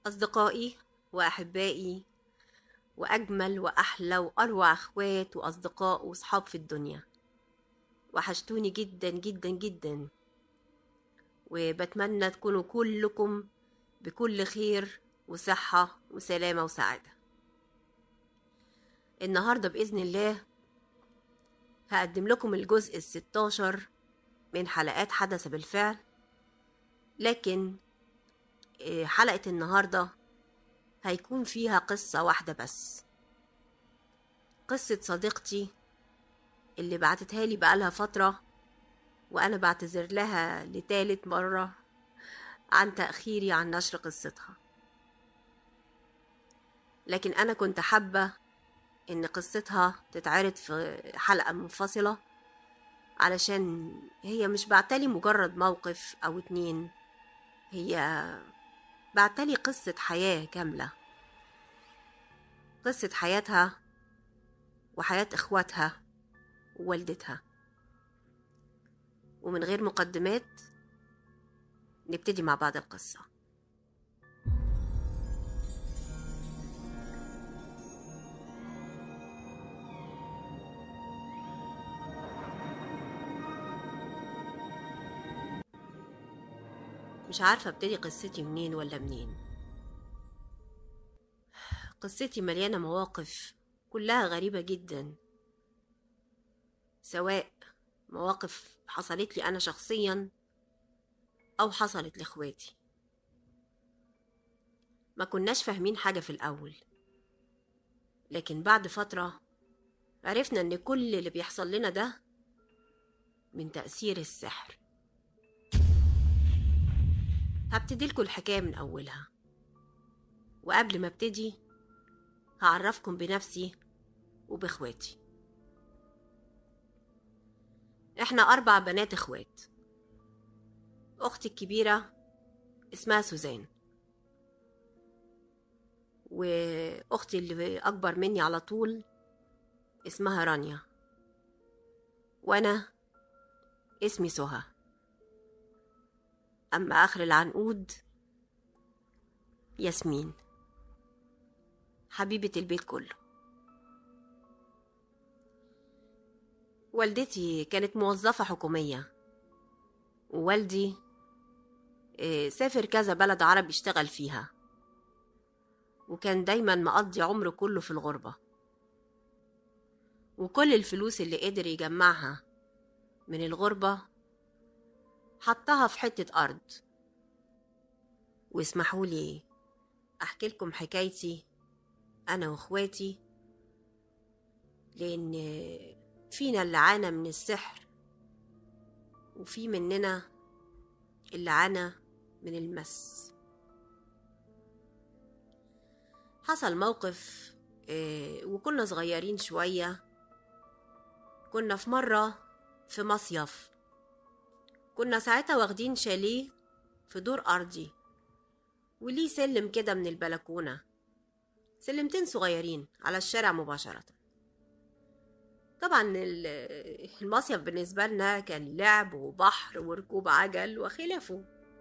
أصدقائي وأحبائي وأجمل وأحلى وأروع أخوات وأصدقاء وصحاب في الدنيا وحشتوني جدا جدا جدا وبتمنى تكونوا كلكم بكل خير وصحة وسلامة وسعادة النهاردة بإذن الله هقدم لكم الجزء الستاشر من حلقات حدث بالفعل لكن آه، حلقة النهاردة هيكون فيها قصة واحدة بس قصة صديقتي اللي بعتتها لي بقالها فترة وأنا بعتذر لها لتالت مرة عن تأخيري عن نشر قصتها لكن أنا كنت حابة إن قصتها تتعرض في حلقة منفصلة علشان هي مش بعتلي مجرد موقف أو اتنين هي بعتلي قصة حياة كاملة قصة حياتها وحياة إخواتها ووالدتها ومن غير مقدمات نبتدي مع بعض القصة مش عارفة ابتدي قصتي منين ولا منين قصتي مليانة مواقف كلها غريبة جدا سواء مواقف حصلت لي أنا شخصيا أو حصلت لإخواتي ما كناش فاهمين حاجة في الأول لكن بعد فترة عرفنا إن كل اللي بيحصل لنا ده من تأثير السحر هبتدي لكم الحكاية من أولها وقبل ما ابتدي هعرفكم بنفسي وبإخواتي احنا أربع بنات إخوات أختي الكبيرة اسمها سوزان وأختي اللي أكبر مني على طول اسمها رانيا وأنا اسمي سهى أما آخر العنقود ياسمين حبيبة البيت كله والدتي كانت موظفة حكومية ووالدي آه، سافر كذا بلد عربي اشتغل فيها وكان دايما مقضي عمره كله في الغربة وكل الفلوس اللي قدر يجمعها من الغربة حطها في حتة أرض واسمحوا لي أحكي لكم حكايتي أنا وإخواتي لأن فينا اللي عانى من السحر وفي مننا اللي عانى من المس حصل موقف آه، وكنا صغيرين شوية كنا في مرة في مصيف كنا ساعتها واخدين شاليه في دور أرضي وليه سلم كده من البلكونة سلمتين صغيرين على الشارع مباشرة طبعا ال- المصيف بالنسبة لنا كان لعب وبحر وركوب عجل وخلافه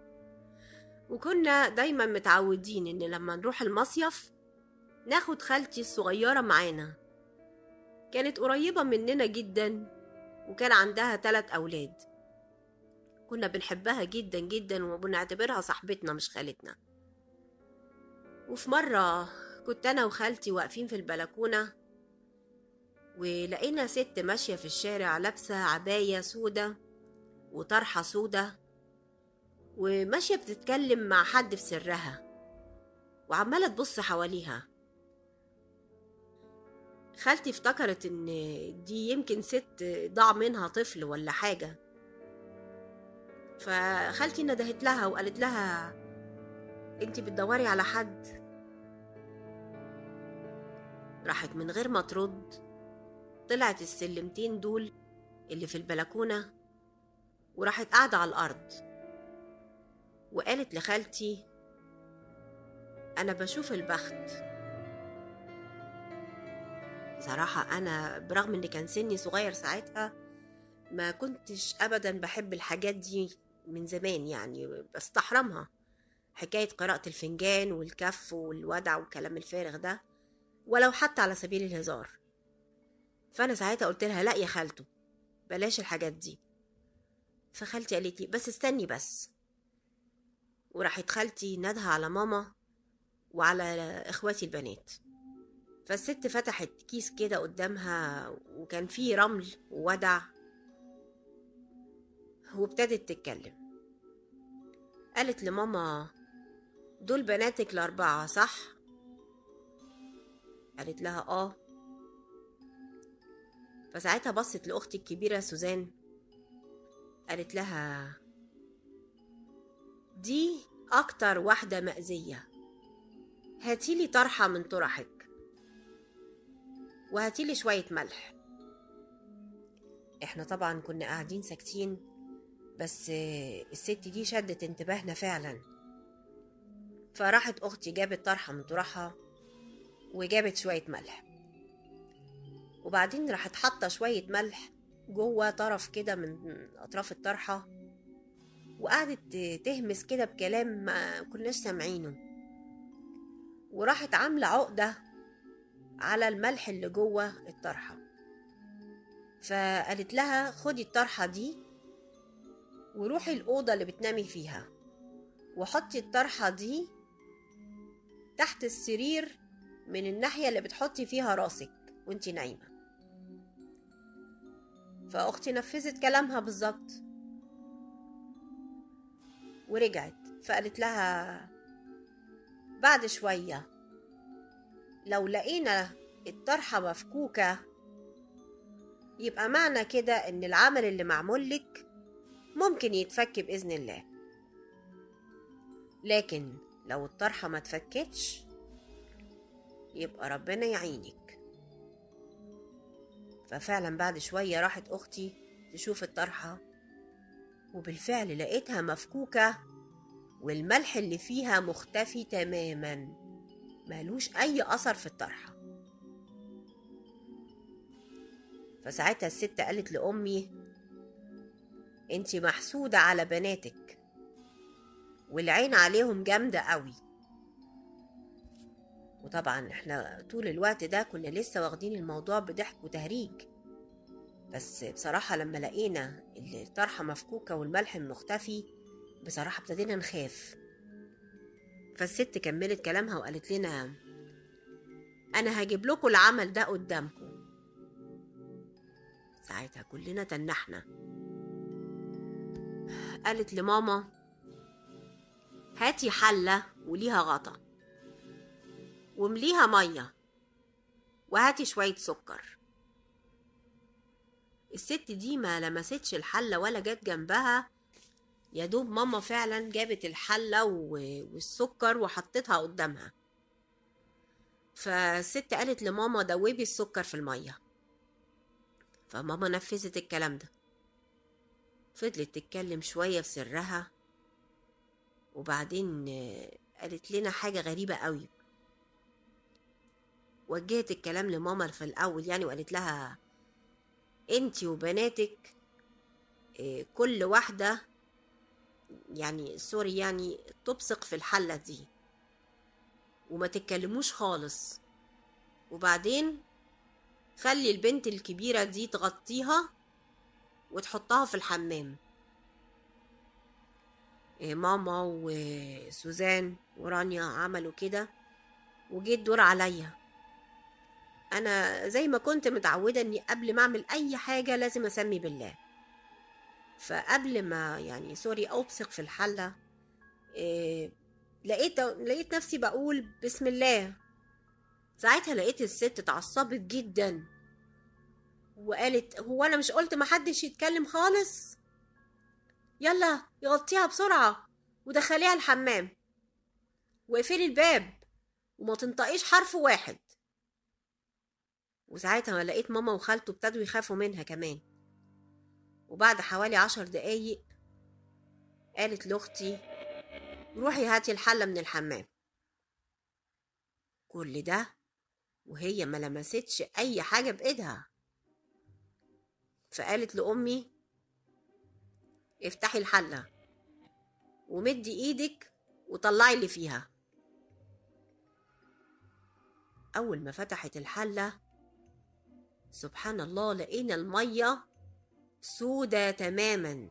وكنا دايما متعودين ان لما نروح المصيف ناخد خالتي الصغيرة معانا كانت قريبة مننا جدا وكان عندها تلات أولاد كنا بنحبها جدا جدا وبنعتبرها صاحبتنا مش خالتنا وفي مرة كنت أنا وخالتي واقفين في البلكونة ولقينا ست ماشية في الشارع لابسة عباية سودة وطرحة سودة وماشية بتتكلم مع حد في سرها وعمالة تبص حواليها خالتي افتكرت ان دي يمكن ست ضاع منها طفل ولا حاجة فخالتي ندهت لها وقالت لها انتي بتدوري على حد راحت من غير ما ترد طلعت السلمتين دول اللي في البلكونة وراحت قاعدة على الأرض وقالت لخالتي أنا بشوف البخت صراحة أنا برغم إن كان سني صغير ساعتها ما كنتش أبدا بحب الحاجات دي من زمان يعني بستحرمها حكاية قراءة الفنجان والكف والودع والكلام الفارغ ده ولو حتى على سبيل الهزار فأنا ساعتها قلت لها لا يا خالته بلاش الحاجات دي فخالتي قالت لي بس استني بس وراحت خالتي ندها على ماما وعلى اخواتي البنات فالست فتحت كيس كده قدامها وكان فيه رمل وودع وابتدت تتكلم قالت لماما دول بناتك الأربعة صح؟ قالت لها آه فساعتها بصت لأختي الكبيرة سوزان قالت لها دي أكتر واحدة مأذية هاتيلي طرحة من طرحك وهاتيلي شوية ملح احنا طبعا كنا قاعدين ساكتين بس الست دي شدت انتباهنا فعلا فراحت اختي جابت طرحه من طرحها وجابت شويه ملح وبعدين راحت حاطه شويه ملح جوه طرف كده من اطراف الطرحه وقعدت تهمس كده بكلام ما كناش سامعينه وراحت عامله عقده على الملح اللي جوه الطرحه فقالت لها خدي الطرحه دي وروحي الأوضة اللي بتنامي فيها وحطي الطرحة دي تحت السرير من الناحية اللي بتحطي فيها راسك وانتي نايمة فأختي نفذت كلامها بالظبط ورجعت فقالت لها بعد شوية لو لقينا الطرحة مفكوكة يبقى معنى كده إن العمل اللي معمول لك ممكن يتفك بإذن الله لكن لو الطرحة ما اتفكتش يبقى ربنا يعينك ففعلا بعد شوية راحت أختي تشوف الطرحة وبالفعل لقيتها مفكوكة والملح اللي فيها مختفي تماما مالوش أي أثر في الطرحة فساعتها الست قالت لأمي انتي محسودة على بناتك والعين عليهم جامدة قوي وطبعا احنا طول الوقت ده كنا لسه واخدين الموضوع بضحك وتهريج بس بصراحة لما لقينا الطرحة مفكوكة والملح مختفي بصراحة ابتدينا نخاف فالست كملت كلامها وقالت لنا أنا هجيب لكم العمل ده قدامكم ساعتها كلنا تنحنا قالت لماما هاتي حلة وليها غطا ومليها مية وهاتي شوية سكر الست دي ما لمستش الحلة ولا جت جنبها يا دوب ماما فعلا جابت الحلة والسكر وحطتها قدامها فالست قالت لماما دوبي السكر في المية فماما نفذت الكلام ده فضلت تتكلم شوية في سرها وبعدين قالت لنا حاجة غريبة قوي وجهت الكلام لماما في الأول يعني وقالت لها انتي وبناتك كل واحدة يعني سوري يعني تبصق في الحلة دي وما تتكلموش خالص وبعدين خلي البنت الكبيرة دي تغطيها وتحطها في الحمام ماما وسوزان ورانيا عملوا كده وجيت دور عليا انا زي ما كنت متعوده اني قبل ما اعمل اي حاجه لازم اسمي بالله فقبل ما يعني سوري ابصق في الحله إيه لقيت لقيت نفسي بقول بسم الله ساعتها لقيت الست اتعصبت جدا وقالت هو انا مش قلت محدش يتكلم خالص يلا يغطيها بسرعة ودخليها الحمام واقفلي الباب وما تنطقيش حرف واحد وساعتها لقيت ماما وخالته ابتدوا يخافوا منها كمان وبعد حوالي عشر دقايق قالت لأختي روحي هاتي الحلة من الحمام كل ده وهي ما لمستش أي حاجة بإيدها فقالت لأمي افتحي الحلة ومدي ايدك وطلعي اللي فيها أول ما فتحت الحلة سبحان الله لقينا المية سودة تماما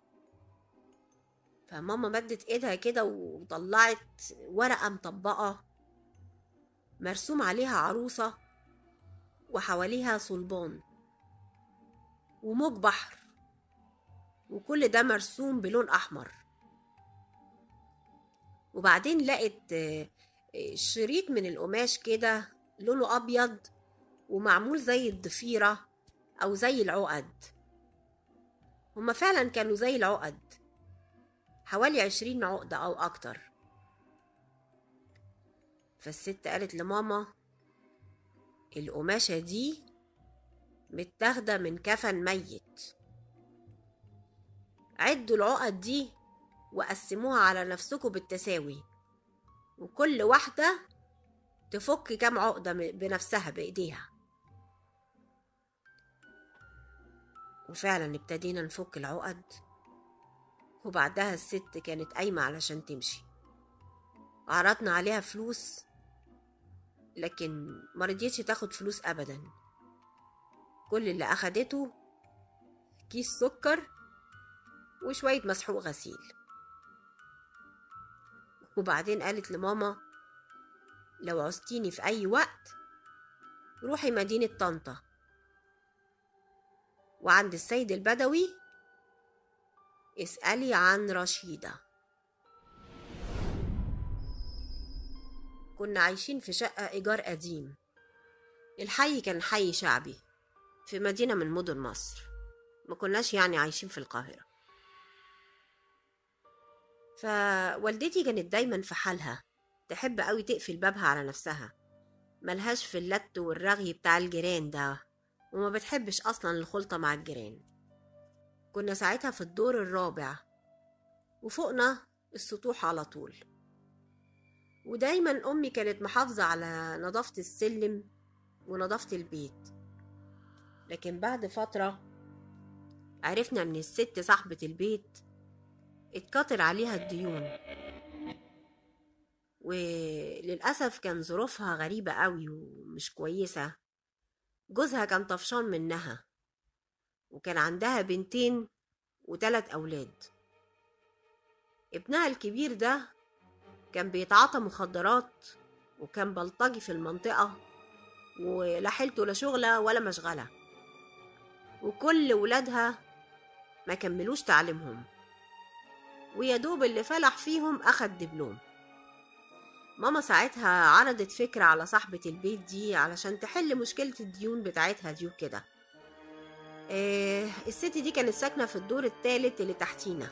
فماما مدت ايدها كده وطلعت ورقة مطبقة مرسوم عليها عروسة وحواليها صلبان وموج بحر وكل ده مرسوم بلون أحمر وبعدين لقت شريط من القماش كده لونه أبيض ومعمول زي الضفيرة أو زي العقد هما فعلا كانوا زي العقد حوالي عشرين عقدة أو أكتر فالست قالت لماما القماشة دي متاخدة من كفن ميت عدوا العقد دي وقسموها على نفسكم بالتساوي وكل واحدة تفك كام عقدة بنفسها بإيديها وفعلا ابتدينا نفك العقد وبعدها الست كانت قايمة علشان تمشي عرضنا عليها فلوس لكن مرضيتش تاخد فلوس أبدا كل اللي أخدته كيس سكر وشوية مسحوق غسيل وبعدين قالت لماما لو عوزتيني في أي وقت روحي مدينة طنطا وعند السيد البدوي اسألي عن رشيدة كنا عايشين في شقة إيجار قديم الحي كان حي شعبي في مدينة من مدن مصر ما كناش يعني عايشين في القاهرة فوالدتي كانت دايما في حالها تحب قوي تقفل بابها على نفسها ملهاش في اللت والرغي بتاع الجيران ده وما بتحبش أصلا الخلطة مع الجيران كنا ساعتها في الدور الرابع وفوقنا السطوح على طول ودايما أمي كانت محافظة على نظافة السلم ونظافة البيت لكن بعد فترة عرفنا إن الست صاحبة البيت اتكتر عليها الديون وللأسف كان ظروفها غريبة قوي ومش كويسة جوزها كان طفشان منها وكان عندها بنتين وتلات أولاد ابنها الكبير ده كان بيتعاطى مخدرات وكان بلطجي في المنطقة ولا حيلته لا شغلة ولا مشغلة وكل ولادها ما كملوش تعليمهم ويا دوب اللي فلح فيهم أخد دبلوم ماما ساعتها عرضت فكرة على صاحبة البيت دي علشان تحل مشكلة الديون بتاعتها دي وكده إيه الست دي كانت ساكنة في الدور التالت اللي تحتينا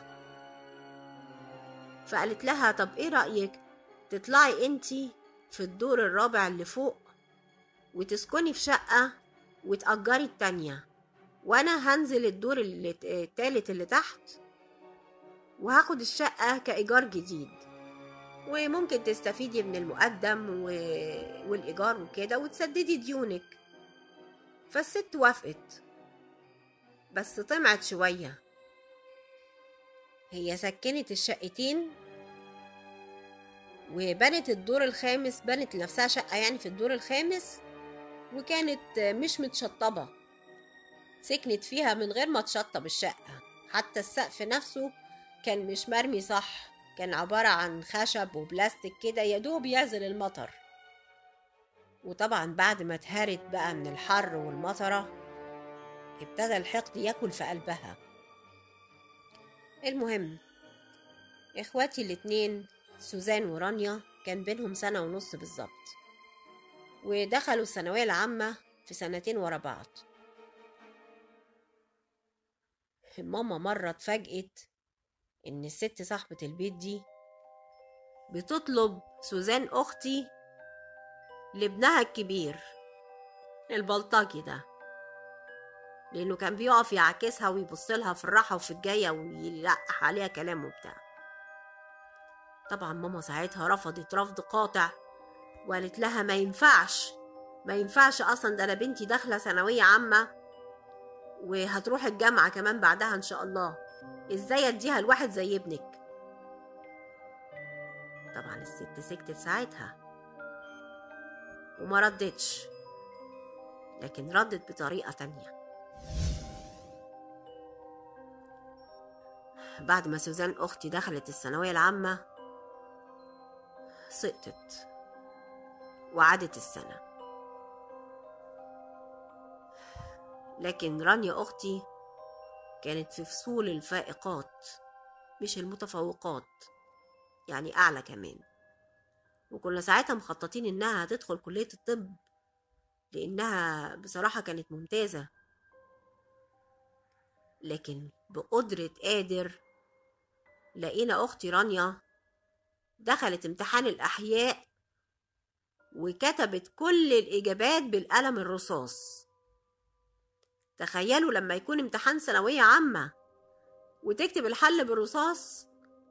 فقالت لها طب ايه رأيك تطلعي انتي في الدور الرابع اللي فوق وتسكني في شقة وتأجري التانية وانا هنزل الدور اللي التالت اللي تحت وهاخد الشقة كإيجار جديد وممكن تستفيدي من المقدم و... والإيجار وكده وتسددي ديونك فالست وافقت بس طمعت شوية هي سكنت الشقتين وبنت الدور الخامس بنت لنفسها شقة يعني في الدور الخامس وكانت مش متشطبة سكنت فيها من غير ما تشطب الشقة حتى السقف نفسه كان مش مرمي صح كان عبارة عن خشب وبلاستيك كده يدوب يعزل المطر وطبعا بعد ما اتهرت بقى من الحر والمطرة ابتدى الحقد ياكل في قلبها المهم اخواتي الاتنين سوزان ورانيا كان بينهم سنة ونص بالظبط ودخلوا الثانوية العامة في سنتين ورا بعض ماما مرة اتفاجئت إن الست صاحبة البيت دي بتطلب سوزان أختي لابنها الكبير البلطجي ده لأنه كان بيقف يعاكسها ويبصلها في الراحة وفي الجاية ويلقح عليها كلام وبتاع طبعا ماما ساعتها رفضت رفض قاطع وقالت لها ما ينفعش ما ينفعش أصلا ده أنا بنتي داخلة ثانوية عامة وهتروح الجامعة كمان بعدها إن شاء الله ازاي اديها لواحد زي ابنك طبعا الست سكتت ساعتها وما ردتش لكن ردت بطريقة تانية بعد ما سوزان أختي دخلت الثانوية العامة سقطت وعادت السنة لكن رانيا أختي كانت في فصول الفائقات مش المتفوقات يعني أعلى كمان وكنا ساعتها مخططين إنها هتدخل كلية الطب لأنها بصراحة كانت ممتازة لكن بقدرة قادر لقينا أختي رانيا دخلت امتحان الأحياء وكتبت كل الإجابات بالقلم الرصاص تخيلوا لما يكون امتحان ثانوية عامة وتكتب الحل بالرصاص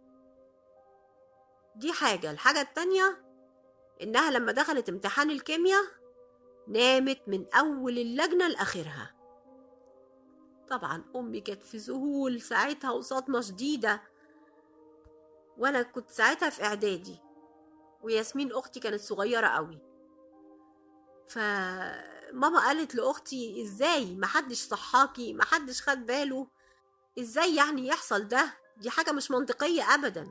دي حاجة الحاجة التانية إنها لما دخلت امتحان الكيمياء نامت من أول اللجنة لآخرها طبعا أمي كانت في ذهول ساعتها وصدمة شديدة وأنا كنت ساعتها في إعدادي وياسمين أختي كانت صغيرة قوي فماما قالت لأختي إزاي محدش صحاكي محدش خد باله إزاي يعني يحصل ده دي حاجة مش منطقية أبدا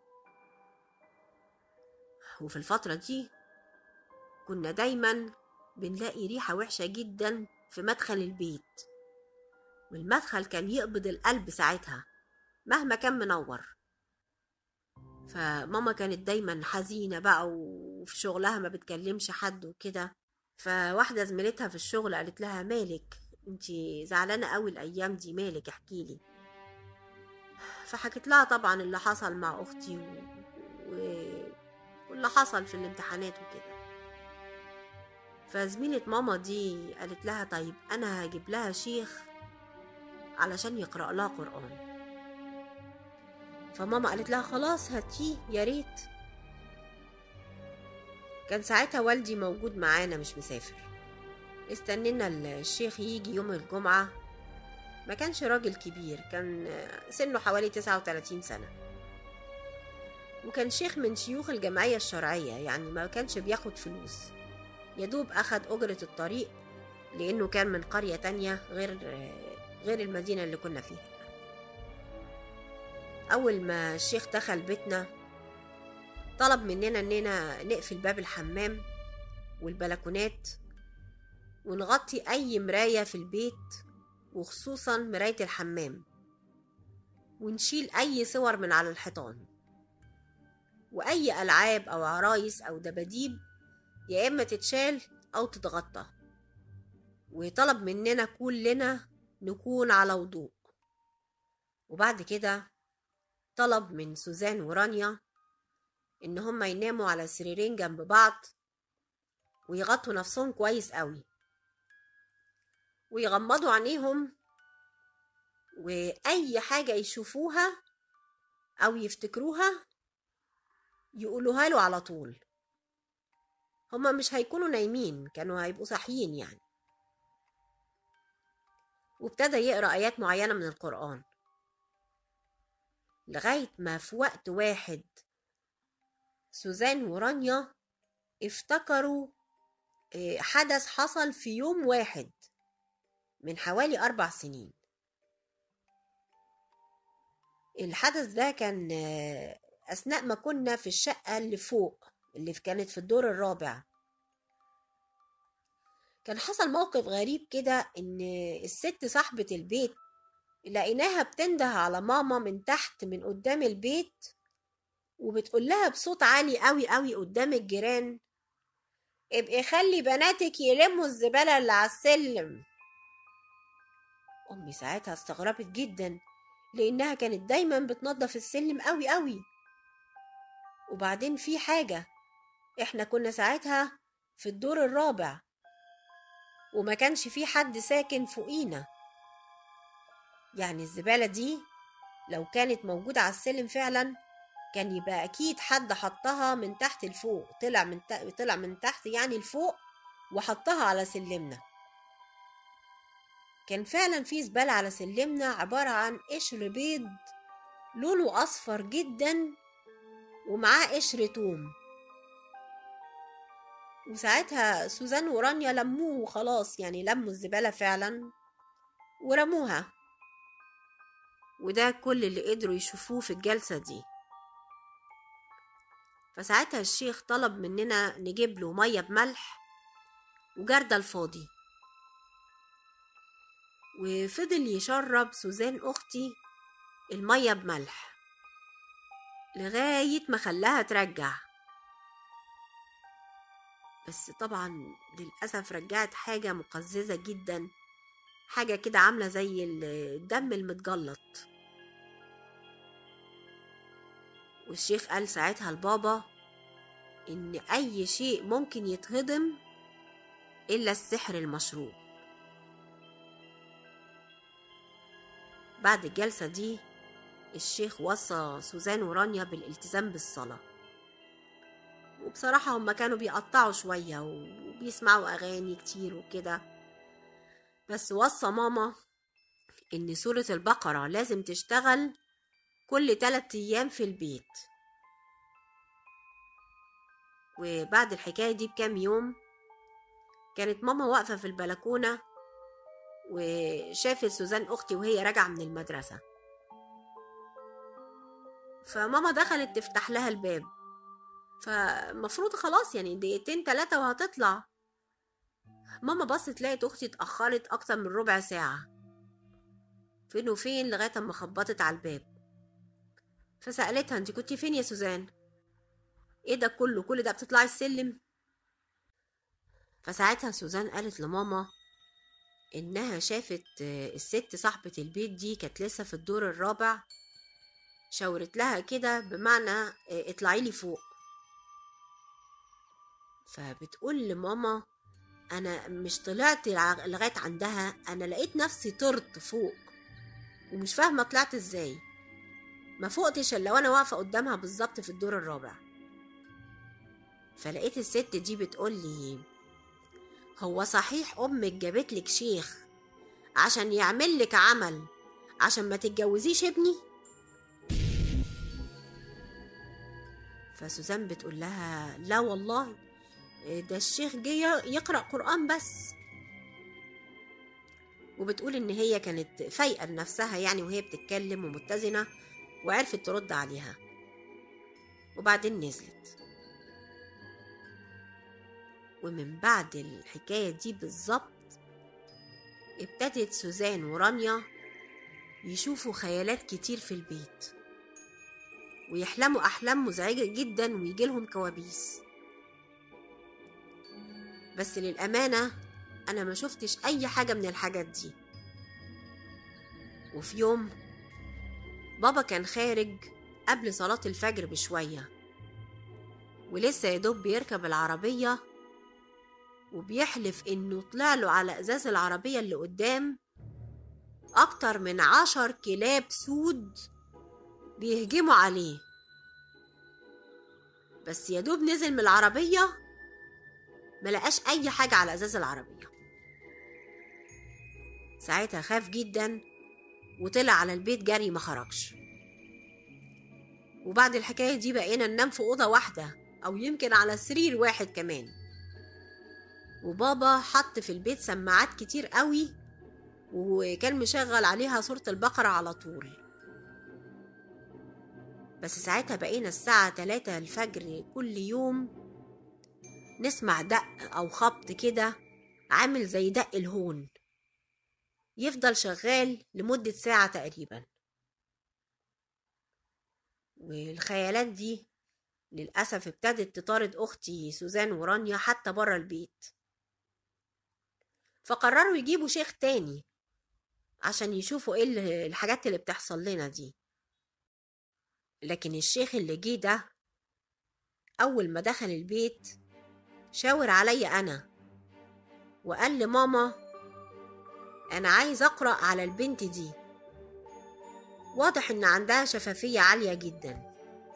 وفي الفترة دي كنا دايما بنلاقي ريحة وحشة جدا في مدخل البيت والمدخل كان يقبض القلب ساعتها مهما كان منور فماما كانت دايما حزينة بقى وفي شغلها ما بتكلمش حد وكده فواحدة زميلتها في الشغل قالت لها مالك انتي زعلانة قوي الأيام دي مالك احكيلي فحكت لها طبعا اللي حصل مع أختي و... و... واللي حصل في الامتحانات وكده فزميلة ماما دي قالت لها طيب أنا هجيب لها شيخ علشان يقرأ لها قرآن فماما قالت لها خلاص هاتيه يا ريت كان ساعتها والدي موجود معانا مش مسافر استنينا الشيخ يجي يوم الجمعة ما كانش راجل كبير كان سنه حوالي 39 سنة وكان شيخ من شيوخ الجمعية الشرعية يعني ما كانش بياخد فلوس يدوب أخد أجرة الطريق لأنه كان من قرية تانية غير غير المدينة اللي كنا فيها أول ما الشيخ دخل بيتنا طلب مننا إننا نقفل باب الحمام والبلكونات ونغطي أي مراية في البيت وخصوصا مراية الحمام ونشيل أي صور من على الحيطان وأي ألعاب أو عرايس أو دباديب يا إما تتشال أو تتغطى وطلب مننا كلنا نكون على وضوء وبعد كده طلب من سوزان ورانيا إن هما يناموا على سريرين جنب بعض ويغطوا نفسهم كويس قوي ويغمضوا عينيهم وأي حاجة يشوفوها أو يفتكروها يقولوها له على طول هما مش هيكونوا نايمين كانوا هيبقوا صاحيين يعني وابتدى يقرأ آيات معينة من القرآن لغاية ما في وقت واحد سوزان ورانيا افتكروا حدث حصل في يوم واحد من حوالي أربع سنين الحدث ده كان أثناء ما كنا في الشقة اللي فوق اللي كانت في الدور الرابع كان حصل موقف غريب كده إن الست صاحبة البيت لقيناها بتنده على ماما من تحت من قدام البيت وبتقول لها بصوت عالي قوي قوي قدام الجيران ابقي خلي بناتك يلموا الزبالة اللي على السلم أمي ساعتها استغربت جدا لأنها كانت دايما بتنظف السلم قوي قوي وبعدين في حاجة احنا كنا ساعتها في الدور الرابع وما كانش في حد ساكن فوقينا يعني الزبالة دي لو كانت موجودة على السلم فعلا كان يبقى أكيد حد حطها من تحت لفوق طلع من ت... طلع من تحت يعني لفوق وحطها على سلمنا كان فعلا في زبالة على سلمنا عبارة عن قشر بيض لونه أصفر جدا ومعاه قشر توم وساعتها سوزان ورانيا لموه وخلاص يعني لموا الزبالة فعلا ورموها وده كل اللي قدروا يشوفوه في الجلسة دي فساعتها الشيخ طلب مننا نجيب له مية بملح وجردل فاضي وفضل يشرب سوزان أختي المية بملح لغاية ما خلاها ترجع بس طبعا للأسف رجعت حاجة مقززة جدا حاجة كده عاملة زي الدم المتجلط والشيخ قال ساعتها لبابا إن أي شيء ممكن يتهضم إلا السحر المشروب بعد الجلسة دي الشيخ وصى سوزان ورانيا بالالتزام بالصلاة وبصراحة هما كانوا بيقطعوا شوية وبيسمعوا أغاني كتير وكده بس وصى ماما إن سورة البقرة لازم تشتغل كل تلات أيام في البيت وبعد الحكاية دي بكام يوم كانت ماما واقفة في البلكونة وشافت سوزان أختي وهي راجعة من المدرسة فماما دخلت تفتح لها الباب فمفروض خلاص يعني دقيقتين تلاتة وهتطلع ماما بصت لقت أختي اتأخرت أكتر من ربع ساعة فين وفين لغاية أما خبطت على الباب فسألتها انت كنتي فين يا سوزان ايه ده كله كل ده بتطلعي السلم فساعتها سوزان قالت لماما انها شافت الست صاحبة البيت دي كانت لسه في الدور الرابع شاورت لها كده بمعنى اطلعي لي فوق فبتقول لماما انا مش طلعت لغايه عندها انا لقيت نفسي طرت فوق ومش فاهمه طلعت ازاي ما فوقتش الا وانا واقفه قدامها بالظبط في الدور الرابع فلقيت الست دي بتقول لي هو صحيح امك جابت لك شيخ عشان يعمل لك عمل عشان ما تتجوزيش ابني فسوزان بتقول لها لا والله ده الشيخ جه يقرأ قرآن بس وبتقول إن هي كانت فايقة لنفسها يعني وهي بتتكلم ومتزنة وعرفت ترد عليها وبعدين نزلت ومن بعد الحكاية دي بالظبط ابتدت سوزان ورانيا يشوفوا خيالات كتير في البيت ويحلموا أحلام مزعجة جدا ويجيلهم كوابيس بس للأمانة أنا ما شفتش أي حاجة من الحاجات دي وفي يوم بابا كان خارج قبل صلاة الفجر بشوية ولسه يدوب بيركب العربية وبيحلف إنه طلع له على إزاز العربية اللي قدام أكتر من عشر كلاب سود بيهجموا عليه بس يدوب نزل من العربية ملقاش أي حاجة على إزاز العربية ساعتها خاف جدا وطلع على البيت جري ما خرجش وبعد الحكاية دي بقينا ننام في أوضة واحدة أو يمكن على سرير واحد كمان وبابا حط في البيت سماعات كتير قوي وكان مشغل عليها صورة البقرة على طول بس ساعتها بقينا الساعة تلاتة الفجر كل يوم نسمع دق أو خبط كده عامل زي دق الهون يفضل شغال لمدة ساعة تقريبا والخيالات دي للأسف ابتدت تطارد أختي سوزان ورانيا حتى برا البيت فقرروا يجيبوا شيخ تاني عشان يشوفوا ايه الحاجات اللي بتحصل لنا دي لكن الشيخ اللي جه ده أول ما دخل البيت شاور عليا أنا وقال لماما أنا عايز أقرأ على البنت دي واضح إن عندها شفافية عالية جدا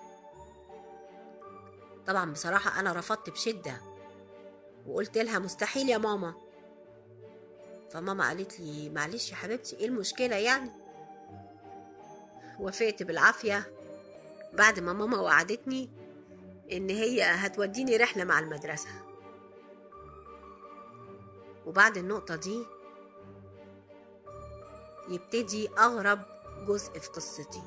طبعا بصراحة أنا رفضت بشدة وقلت لها مستحيل يا ماما فماما قالت لي معلش يا حبيبتي ايه المشكلة يعني وافقت بالعافية بعد ما ماما وعدتني إن هي هتوديني رحلة مع المدرسة وبعد النقطة دي يبتدي أغرب جزء في قصتي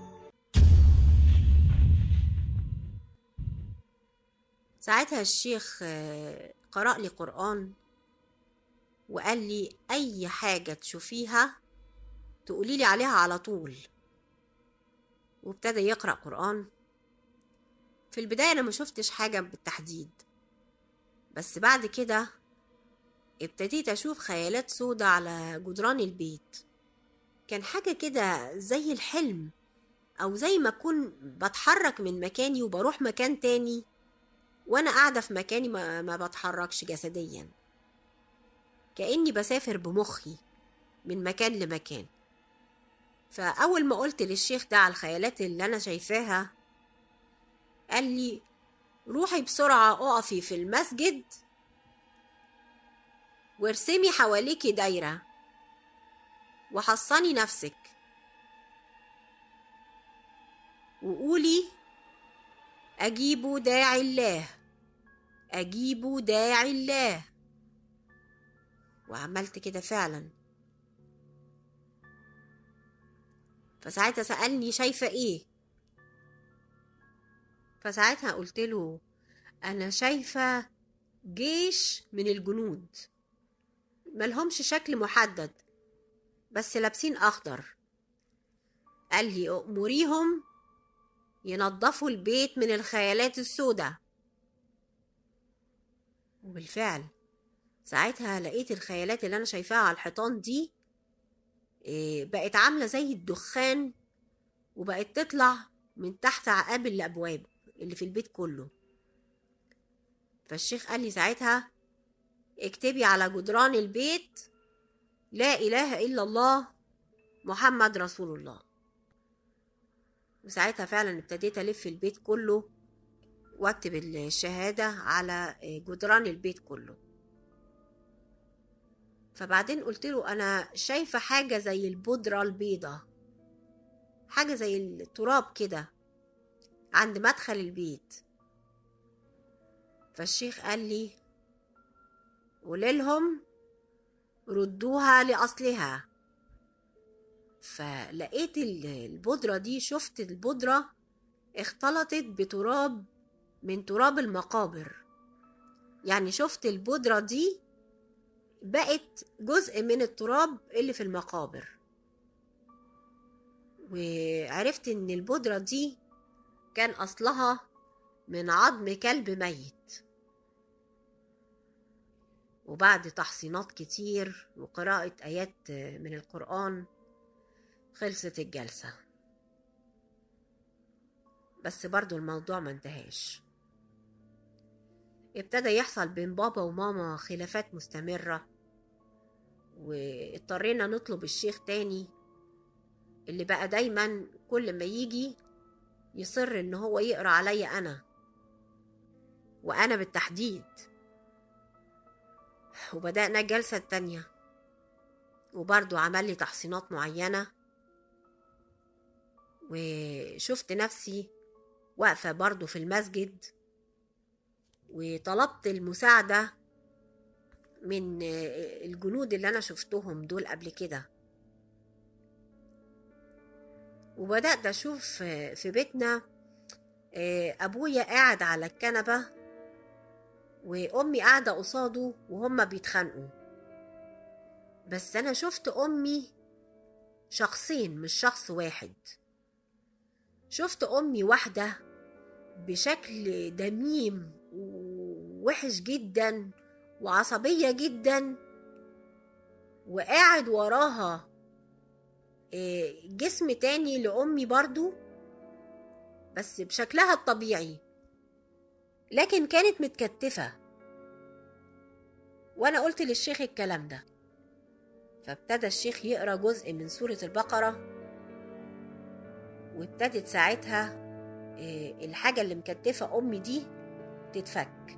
ساعتها الشيخ آه، قرأ لي قرآن وقال لي أي حاجة تشوفيها تقولي لي عليها على طول وابتدى يقرأ قرآن في البداية أنا ما شفتش حاجة بالتحديد بس بعد كده ابتديت أشوف خيالات سودة على جدران البيت كان حاجة كده زي الحلم أو زي ما أكون بتحرك من مكاني وبروح مكان تاني وأنا قاعدة في مكاني ما, ما بتحركش جسديا كأني بسافر بمخي من مكان لمكان فأول ما قلت للشيخ ده على الخيالات اللي أنا شايفاها قال لي روحي بسرعة اقفي في المسجد وارسمي حواليكي دايرة وحصني نفسك وقولي أجيب داعي الله أجيب داعي الله وعملت كده فعلا فساعتها سألني شايفة ايه فساعتها قلت له أنا شايفة جيش من الجنود ملهمش شكل محدد بس لابسين أخضر قال لي أمريهم ينظفوا البيت من الخيالات السوداء وبالفعل ساعتها لقيت الخيالات اللي أنا شايفاها على الحيطان دي إيه، بقت عاملة زي الدخان وبقت تطلع من تحت عقاب الأبواب اللي في البيت كله فالشيخ قال لي ساعتها اكتبي على جدران البيت لا إله إلا الله محمد رسول الله وساعتها فعلا ابتديت ألف البيت كله واكتب الشهادة على جدران البيت كله فبعدين قلت له أنا شايفة حاجة زي البودرة البيضة حاجة زي التراب كده عند مدخل البيت فالشيخ قال لي قوليلهم ردوها لأصلها فلقيت ال- البودرة دي شفت البودرة اختلطت بتراب من تراب المقابر يعني شفت البودرة دي بقت جزء من التراب اللي في المقابر وعرفت ان البودرة دي كان اصلها من عظم كلب ميت وبعد تحصينات كتير وقراءة آيات من القرآن خلصت الجلسة بس برضو الموضوع ما انتهاش ابتدى يحصل بين بابا وماما خلافات مستمرة واضطرينا نطلب الشيخ تاني اللي بقى دايما كل ما يجي يصر ان هو يقرا عليا انا وانا بالتحديد وبدأنا الجلسة التانية وبرضو عمل لي تحصينات معينة وشفت نفسي واقفة برضو في المسجد وطلبت المساعدة من الجنود اللي أنا شفتهم دول قبل كده وبدأت أشوف في بيتنا أبويا قاعد على الكنبة وأمي قاعدة قصاده وهما بيتخانقوا بس أنا شفت أمي شخصين مش شخص واحد شفت أمي واحدة بشكل دميم ووحش جدا وعصبية جدا وقاعد وراها جسم تاني لأمي برضو بس بشكلها الطبيعي لكن كانت متكتفة وأنا قلت للشيخ الكلام ده فابتدى الشيخ يقرأ جزء من سورة البقرة وابتدت ساعتها الحاجة اللي مكتفة أمي دي تتفك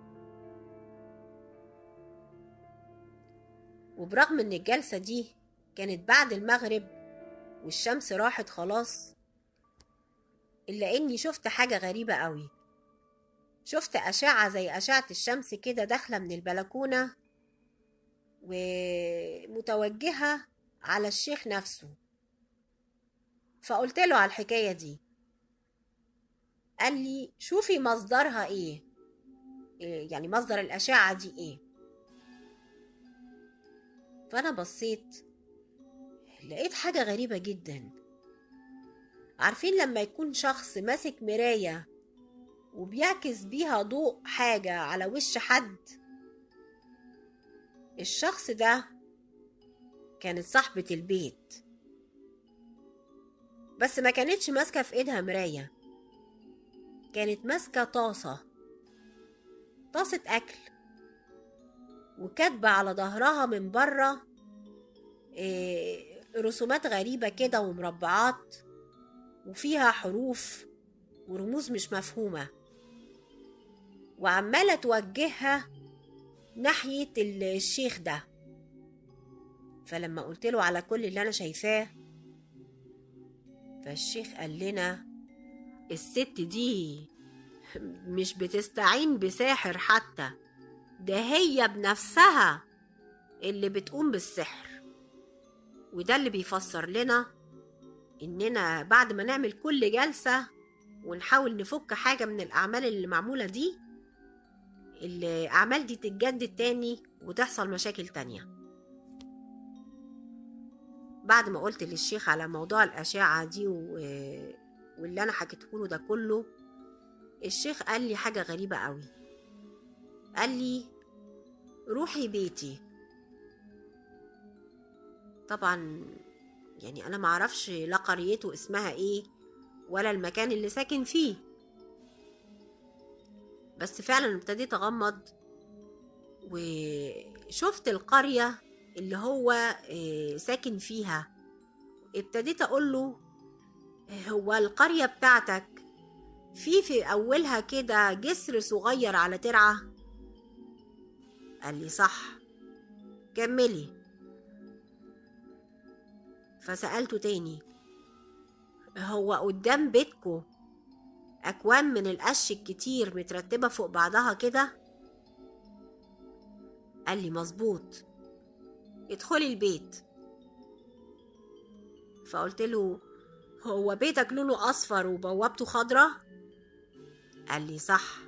وبرغم ان الجلسة دي كانت بعد المغرب والشمس راحت خلاص إلا إني شفت حاجة غريبة قوي شفت أشعة زي أشعة الشمس كده داخلة من البلكونة ومتوجهة على الشيخ نفسه فقلت له على الحكاية دي قال لي شوفي مصدرها ايه إيه يعني مصدر الأشعة دي ايه فأنا بصيت لقيت حاجة غريبة جدا عارفين لما يكون شخص ماسك مراية وبيعكس بيها ضوء حاجة على وش حد الشخص ده كانت صاحبة البيت بس ما كانتش ماسكة في ايدها مراية كانت ماسكة طاسة طاسة أكل وكاتبة على ظهرها من بره إيه رسومات غريبة كده ومربعات وفيها حروف ورموز مش مفهومة وعمالة توجهها ناحية الشيخ ده فلما قلت له على كل اللي أنا شايفاه فالشيخ قال لنا الست دي مش بتستعين بساحر حتى ده هي بنفسها اللي بتقوم بالسحر وده اللي بيفسر لنا إننا بعد ما نعمل كل جلسة ونحاول نفك حاجة من الأعمال اللي معمولة دي الأعمال دي تتجدد تاني وتحصل مشاكل تانية بعد ما قلت للشيخ على موضوع الأشعة دي و... واللي أنا حكيته ده كله الشيخ قال لي حاجة غريبة قوي قال لي روحي بيتي طبعا يعني أنا معرفش لا قريته اسمها إيه ولا المكان اللي ساكن فيه بس فعلا ابتديت أغمض وشفت القرية اللي هو ساكن فيها ابتديت أقول له هو القرية بتاعتك في في أولها كده جسر صغير على ترعة قال لي صح كملي فسألته تاني هو قدام بيتكو أكوام من القش الكتير مترتبة فوق بعضها كده قال لي مظبوط ادخلي البيت فقلت له هو بيتك لونه أصفر وبوابته خضرة قال لي صح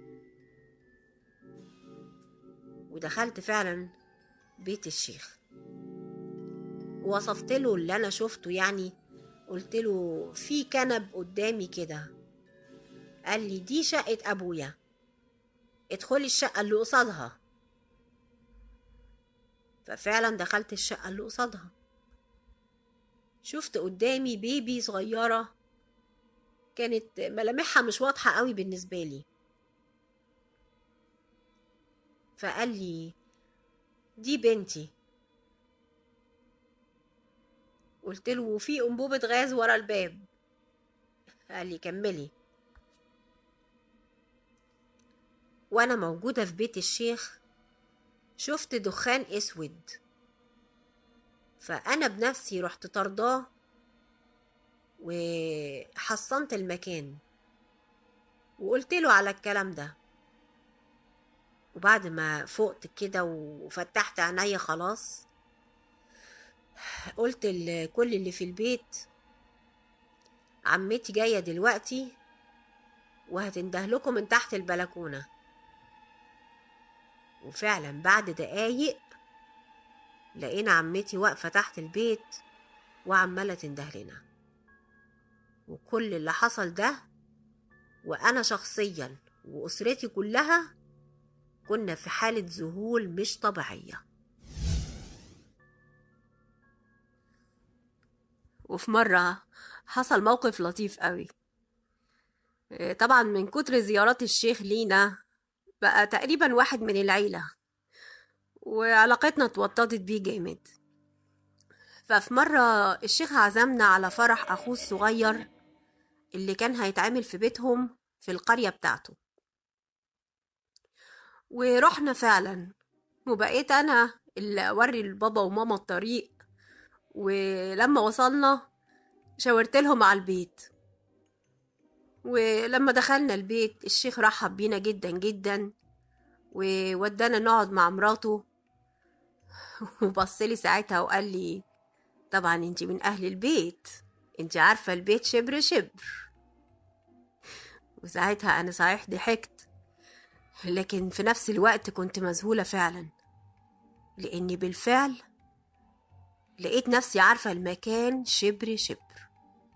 ودخلت فعلا بيت الشيخ وصفت له اللي أنا شفته يعني قلت له في كنب قدامي كده قال لي دي شقة أبويا ادخلي الشقة اللي قصادها ففعلا دخلت الشقة اللي قصادها شفت قدامي بيبي صغيرة كانت ملامحها مش واضحة قوي بالنسبة لي فقال لي دي بنتي قلت له في أنبوبة غاز ورا الباب قال لي كملي وأنا موجودة في بيت الشيخ شفت دخان اسود فانا بنفسي رحت طرداه وحصنت المكان وقلت له على الكلام ده وبعد ما فقت كده وفتحت عينيا خلاص قلت لكل اللي في البيت عمتي جايه دلوقتي وهتنده لكم من تحت البلكونه وفعلا بعد دقايق لقينا عمتي واقفة تحت البيت وعمالة تنده لنا وكل اللي حصل ده وأنا شخصيا وأسرتي كلها كنا في حالة ذهول مش طبيعية وفي مرة حصل موقف لطيف قوي طبعا من كتر زيارات الشيخ لينا بقى تقريبا واحد من العيلة وعلاقتنا اتوطدت بيه جامد ففي مرة الشيخ عزمنا على فرح أخوه الصغير اللي كان هيتعمل في بيتهم في القرية بتاعته ورحنا فعلا وبقيت أنا اللي أوري لبابا وماما الطريق ولما وصلنا شاورت لهم على البيت ولما دخلنا البيت الشيخ رحب بينا جدا جدا وودانا نقعد مع مراته وبصلي ساعتها وقال لي طبعا انت من اهل البيت انت عارفة البيت شبر شبر وساعتها انا صحيح ضحكت لكن في نفس الوقت كنت مذهولة فعلا لاني بالفعل لقيت نفسي عارفة المكان شبر شبر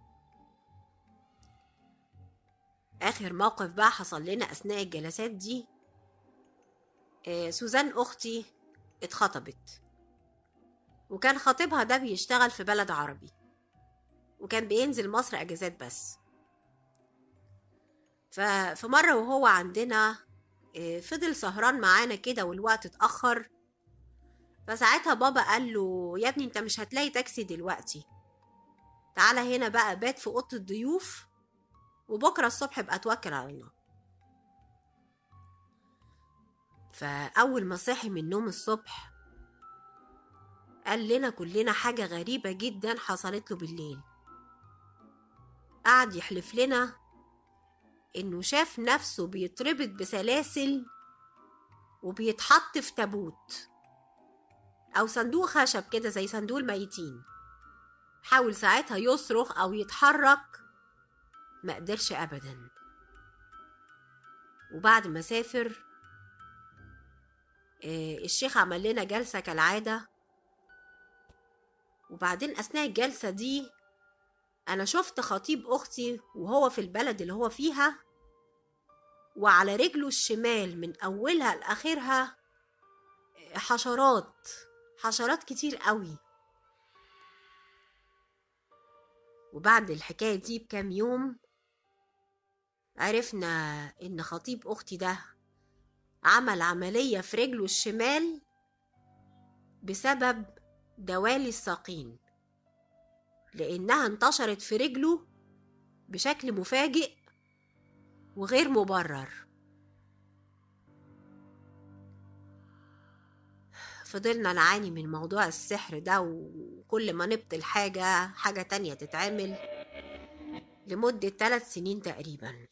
آخر موقف بقى حصل لنا أثناء الجلسات دي آه، سوزان أختي اتخطبت وكان خطيبها ده بيشتغل في بلد عربي وكان بينزل مصر أجازات بس ففي مرة وهو عندنا آه، فضل سهران معانا كده والوقت اتأخر فساعتها بابا قال له يا ابني انت مش هتلاقي تاكسي دلوقتي تعالى هنا بقى بات في اوضه الضيوف وبكره الصبح ابقى اتوكل على الله فاول ما صحي من النوم الصبح قال لنا كلنا حاجه غريبه جدا حصلت له بالليل قعد يحلف لنا انه شاف نفسه بيتربط بسلاسل وبيتحط في تابوت أو صندوق خشب كده زي صندوق الميتين حاول ساعتها يصرخ أو يتحرك ما قدرش أبدا وبعد ما سافر آه، الشيخ عمل لنا جلسة كالعادة وبعدين أثناء الجلسة دي أنا شفت خطيب أختي وهو في البلد اللي هو فيها وعلى رجله الشمال من أولها لآخرها حشرات حشرات كتير قوي وبعد الحكاية دي بكام يوم عرفنا إن خطيب أختي ده عمل عملية في رجله الشمال بسبب دوالي الساقين لأنها انتشرت في رجله بشكل مفاجئ وغير مبرر فضلنا نعاني من موضوع السحر ده وكل ما نبطل حاجة حاجة تانية تتعمل لمدة ثلاث سنين تقريبا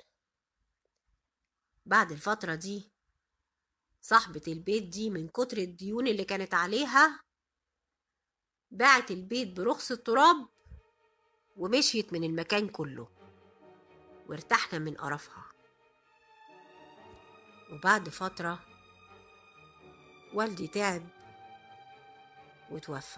بعد الفترة دي صاحبة البيت دي من كتر الديون اللي كانت عليها باعت البيت برخص التراب ومشيت من المكان كله وارتحنا من قرفها وبعد فترة والدي تعب وتوفى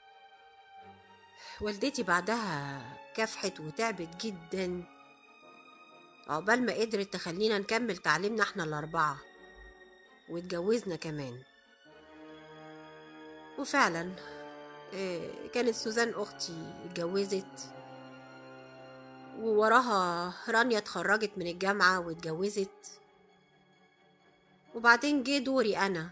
والدتي بعدها كافحت وتعبت جدا عقبال ما قدرت تخلينا نكمل تعليمنا احنا الأربعة واتجوزنا كمان وفعلا آه، كانت سوزان أختي اتجوزت ووراها رانيا اتخرجت من الجامعة واتجوزت وبعدين جه دوري أنا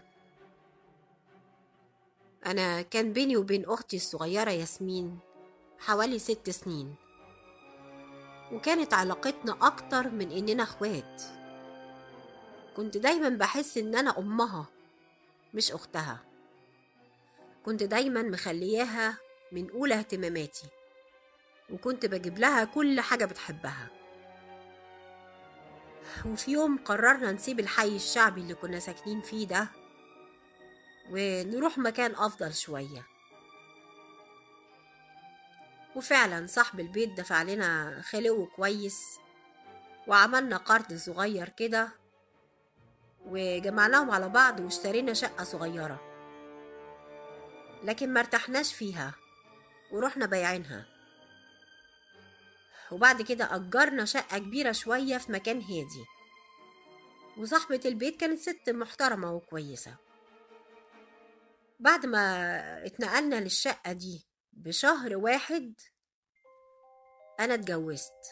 أنا كان بيني وبين أختي الصغيرة ياسمين حوالي ست سنين وكانت علاقتنا أكتر من إننا أخوات كنت دايما بحس إن أنا أمها مش أختها كنت دايما مخلياها من أولى اهتماماتي وكنت بجيب لها كل حاجة بتحبها وفي يوم قررنا نسيب الحي الشعبي اللي كنا ساكنين فيه ده ونروح مكان أفضل شوية وفعلا صاحب البيت دفع لنا خلو كويس وعملنا قرض صغير كده وجمعناهم على بعض واشترينا شقة صغيرة لكن مرتحناش فيها ورحنا بايعينها وبعد كده أجرنا شقة كبيرة شوية في مكان هادي وصاحبة البيت كانت ست محترمة وكويسة بعد ما اتنقلنا للشقة دي بشهر واحد أنا اتجوزت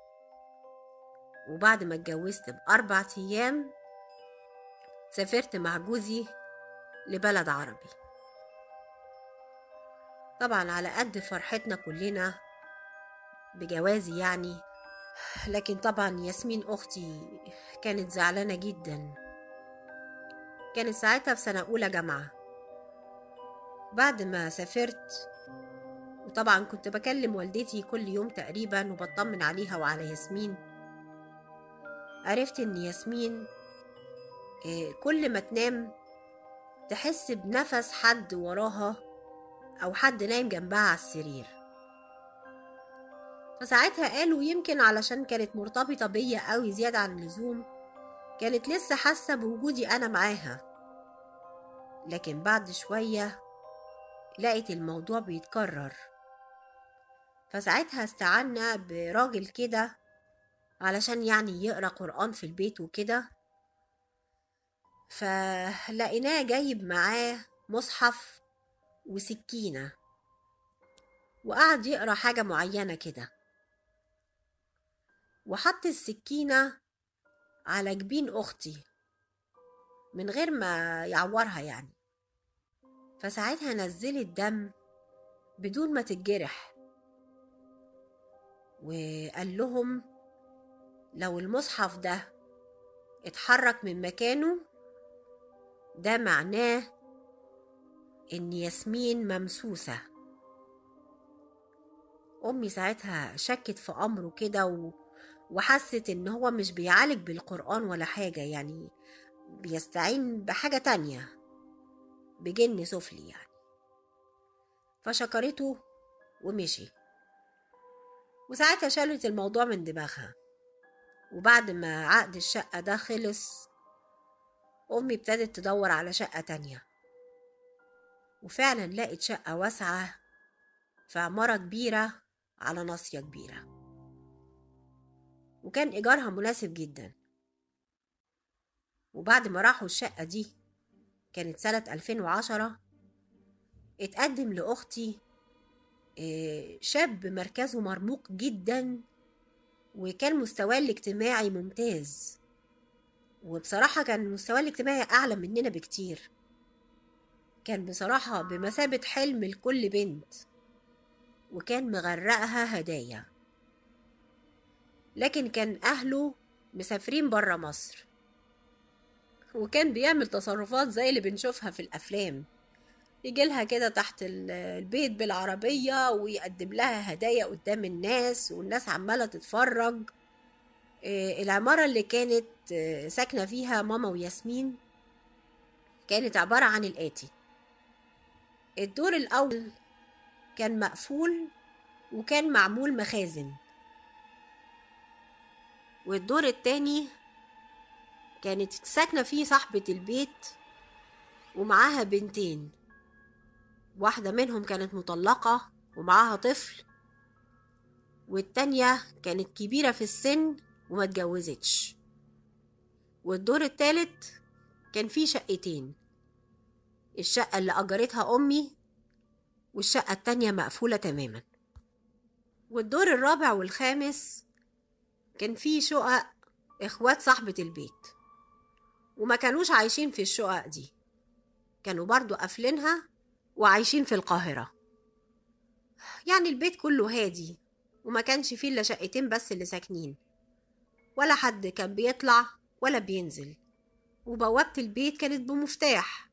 وبعد ما اتجوزت بأربع أيام سافرت مع جوزي لبلد عربي طبعا على قد فرحتنا كلنا بجوازي يعني لكن طبعا ياسمين أختي كانت زعلانة جدا كانت ساعتها في سنة أولى جامعة بعد ما سافرت وطبعا كنت بكلم والدتي كل يوم تقريبا وبطمن عليها وعلى ياسمين عرفت إن ياسمين آه، كل ما تنام تحس بنفس حد وراها أو حد نايم جنبها على السرير فساعتها قالوا يمكن علشان كانت مرتبطة بيا قوي زيادة عن اللزوم كانت لسه حاسة بوجودي أنا معاها لكن بعد شوية لقيت الموضوع بيتكرر فساعتها استعنا براجل كده علشان يعني يقرا قرآن في البيت وكده فلقيناه جايب معاه مصحف وسكينة وقعد يقرا حاجة معينة كده وحط السكينة على جبين أختي من غير ما يعورها يعني فساعتها نزلت دم بدون ما تتجرح وقال لهم لو المصحف ده اتحرك من مكانه ده معناه ان ياسمين ممسوسة امي ساعتها شكت في امره كده و... وحست ان هو مش بيعالج بالقرآن ولا حاجة يعني بيستعين بحاجة تانية بجن سفلي يعني فشكرته ومشي وساعتها شالت الموضوع من دماغها وبعد ما عقد الشقة ده خلص أمي ابتدت تدور على شقة تانية وفعلا لقت شقة واسعة في عمارة كبيرة على ناصية كبيرة وكان إيجارها مناسب جدا وبعد ما راحوا الشقة دي كانت سنة 2010 اتقدم لأختي آه، شاب مركزه مرموق جدا وكان مستواه الاجتماعي ممتاز وبصراحة كان مستواه الاجتماعي أعلى مننا بكتير كان بصراحة بمثابة حلم لكل بنت وكان مغرقها هدايا لكن كان أهله مسافرين برا مصر وكان بيعمل تصرفات زي اللي بنشوفها في الأفلام يجيلها كده تحت ال- البيت بالعربية ويقدم لها هدايا قدام الناس والناس عمالة تتفرج آه، العمارة اللي كانت آه، ساكنة فيها ماما وياسمين كانت عبارة عن الآتي الدور الأول كان مقفول وكان معمول مخازن والدور التاني كانت ساكنة فيه صاحبة البيت ومعاها بنتين واحدة منهم كانت مطلقة ومعاها طفل والتانية كانت كبيرة في السن وما اتجوزتش والدور التالت كان فيه شقتين الشقة اللي أجرتها أمي والشقة التانية مقفولة تماما والدور الرابع والخامس كان فيه شقق إخوات صاحبة البيت وما كانوش عايشين في الشقق دي كانوا برضو قافلينها وعايشين في القاهرة يعني البيت كله هادي وما كانش فيه إلا شقتين بس اللي ساكنين ولا حد كان بيطلع ولا بينزل وبوابة البيت كانت بمفتاح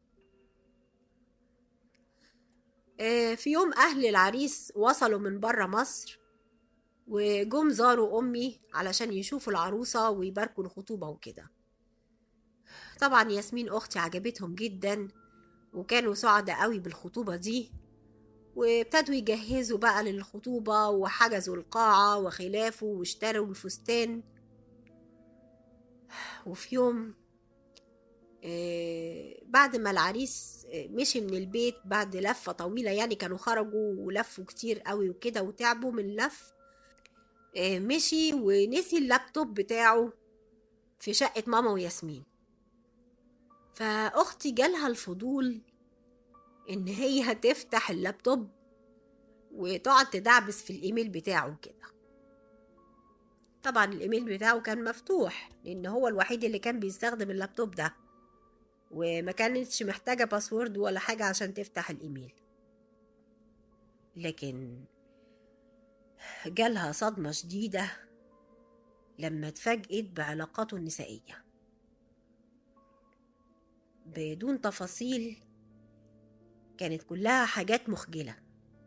آه، في يوم أهل العريس وصلوا من برا مصر وجم زاروا أمي علشان يشوفوا العروسة ويباركوا الخطوبة وكده طبعا ياسمين أختي عجبتهم جدا وكانوا سعداء قوي بالخطوبة دي وابتدوا يجهزوا بقى للخطوبة وحجزوا القاعة وخلافه واشتروا الفستان وفي يوم آه، بعد ما العريس آه، مشي من البيت بعد لفة طويلة يعني كانوا خرجوا ولفوا كتير قوي وكده وتعبوا من اللف آه، مشي ونسي اللابتوب بتاعه في شقة ماما وياسمين فأختي جالها الفضول إن هي تفتح اللابتوب وتقعد تدعبس في الإيميل بتاعه كده طبعا الإيميل بتاعه كان مفتوح لأن هو الوحيد اللي كان بيستخدم اللابتوب ده وما كانتش محتاجة باسورد ولا حاجة عشان تفتح الإيميل لكن جالها صدمة شديدة لما اتفاجئت بعلاقاته النسائية بدون تفاصيل كانت كلها حاجات مخجلة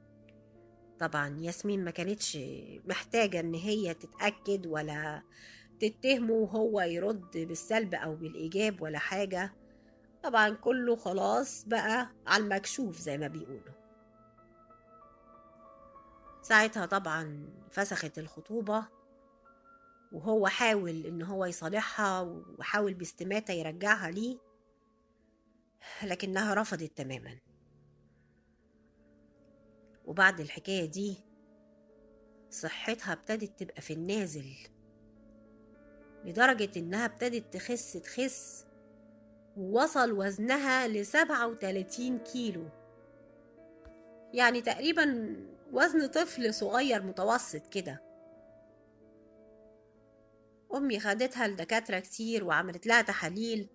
طبعا ياسمين ما كانتش محتاجة ان هي تتأكد ولا تتهمه وهو يرد بالسلب أو بالإيجاب ولا حاجة طبعا كله خلاص بقى على المكشوف زي ما بيقولوا ساعتها طبعا فسخت الخطوبة وهو حاول ان هو يصالحها وحاول باستماتة يرجعها ليه لكنها رفضت تماما وبعد الحكاية دي صحتها ابتدت تبقى في النازل لدرجة إنها ابتدت تخس تخس ووصل وزنها لسبعة وتلاتين كيلو يعني تقريبا وزن طفل صغير متوسط كده أمي خدتها لدكاترة كتير وعملت لها تحاليل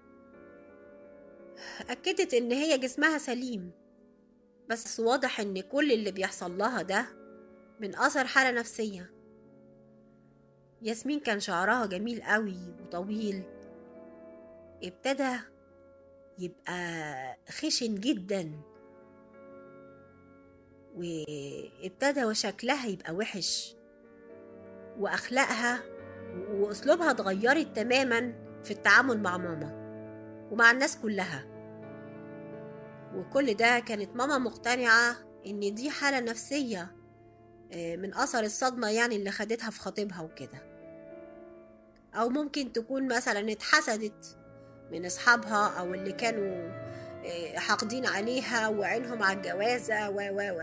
أكدت إن هي جسمها سليم بس واضح إن كل اللي بيحصل لها ده من أثر حالة نفسية ياسمين كان شعرها جميل قوي وطويل ابتدى يبقى خشن جدا وابتدى وشكلها يبقى وحش واخلاقها واسلوبها اتغيرت تماما في التعامل مع ماما ومع الناس كلها وكل ده كانت ماما مقتنعة ان دي حالة نفسية من اثر الصدمة يعني اللي خدتها في خطيبها وكده او ممكن تكون مثلا اتحسدت من اصحابها او اللي كانوا حاقدين عليها وعينهم على الجوازة و و و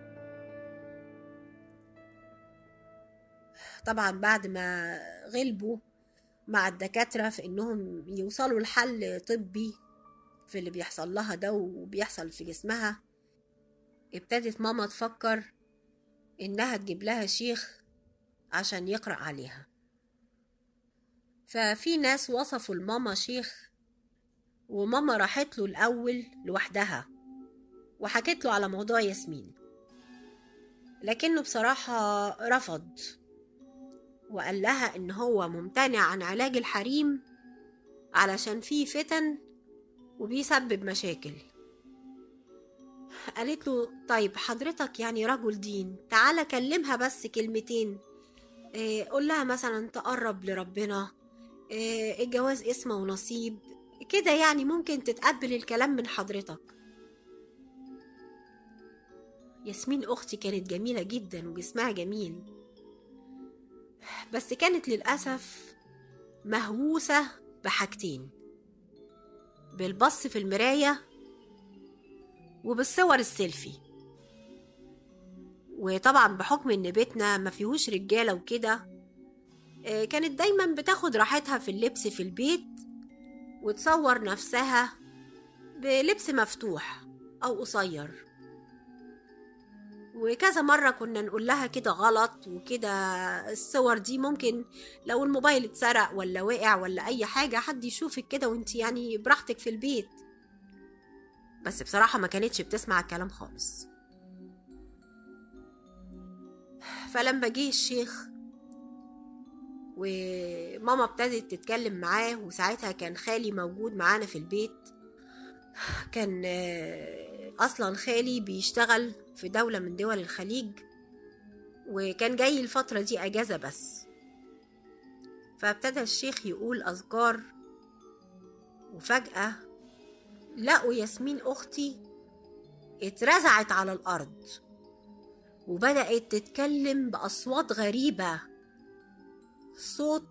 طبعا بعد ما غلبوا مع الدكاترة في انهم يوصلوا لحل طبي في اللي بيحصل لها ده وبيحصل في جسمها ابتدت ماما تفكر انها تجيب لها شيخ عشان يقرأ عليها ففي ناس وصفوا لماما شيخ وماما راحت له الأول لوحدها وحكت له على موضوع ياسمين لكنه بصراحة رفض وقال لها إن هو ممتنع عن علاج الحريم علشان فيه فتن وبيسبب مشاكل قالت له طيب حضرتك يعني رجل دين تعالى كلمها بس كلمتين إيه قول لها مثلا تقرب لربنا إيه الجواز اسمه ونصيب كده يعني ممكن تتقبل الكلام من حضرتك ياسمين أختي كانت جميلة جدا وجسمها جميل بس كانت للأسف مهووسة بحاجتين بالبص في المراية وبالصور السيلفي وطبعا بحكم ان بيتنا ما فيهوش رجالة وكده كانت دايما بتاخد راحتها في اللبس في البيت وتصور نفسها بلبس مفتوح أو قصير وكذا مرة كنا نقول لها كده غلط وكده الصور دي ممكن لو الموبايل اتسرق ولا وقع ولا أي حاجة حد يشوفك كده وانت يعني براحتك في البيت بس بصراحة ما كانتش بتسمع الكلام خالص فلما جه الشيخ وماما ابتدت تتكلم معاه وساعتها كان خالي موجود معانا في البيت كان اصلا خالي بيشتغل في دولة من دول الخليج وكان جاي الفترة دي اجازة بس فابتدى الشيخ يقول اذكار وفجأة لقوا ياسمين اختي اترزعت على الارض وبدأت تتكلم بأصوات غريبة صوت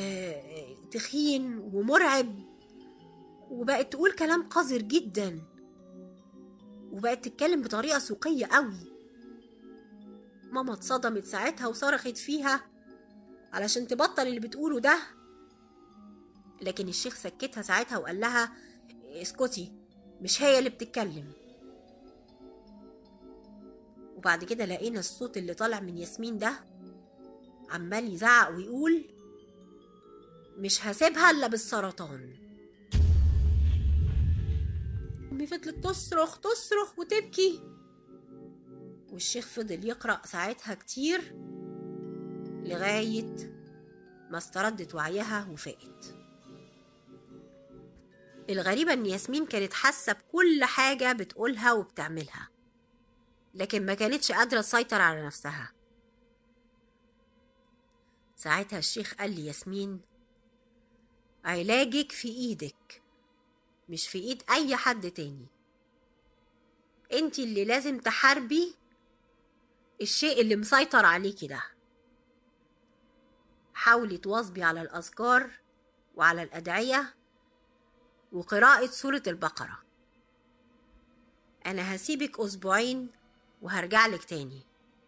تخين ومرعب وبقت تقول كلام قذر جدا وبقت تتكلم بطريقة سوقية قوي ماما اتصدمت ساعتها وصرخت فيها علشان تبطل اللي بتقوله ده لكن الشيخ سكتها ساعتها وقال لها اسكتي مش هي اللي بتتكلم وبعد كده لقينا الصوت اللي طالع من ياسمين ده عمال يزعق ويقول مش هسيبها الا بالسرطان امي فضلت تصرخ تصرخ وتبكي والشيخ فضل يقرا ساعتها كتير لغايه ما استردت وعيها وفاقت الغريبة إن ياسمين كانت حاسة بكل حاجة بتقولها وبتعملها لكن ما كانتش قادرة تسيطر على نفسها ساعتها الشيخ قال لي ياسمين علاجك في ايدك مش في ايد اي حد تاني انت اللي لازم تحاربي الشيء اللي مسيطر عليكي ده حاولي تواظبي على الأذكار وعلى الأدعية وقراءة سورة البقرة أنا هسيبك أسبوعين وهرجعلك تاني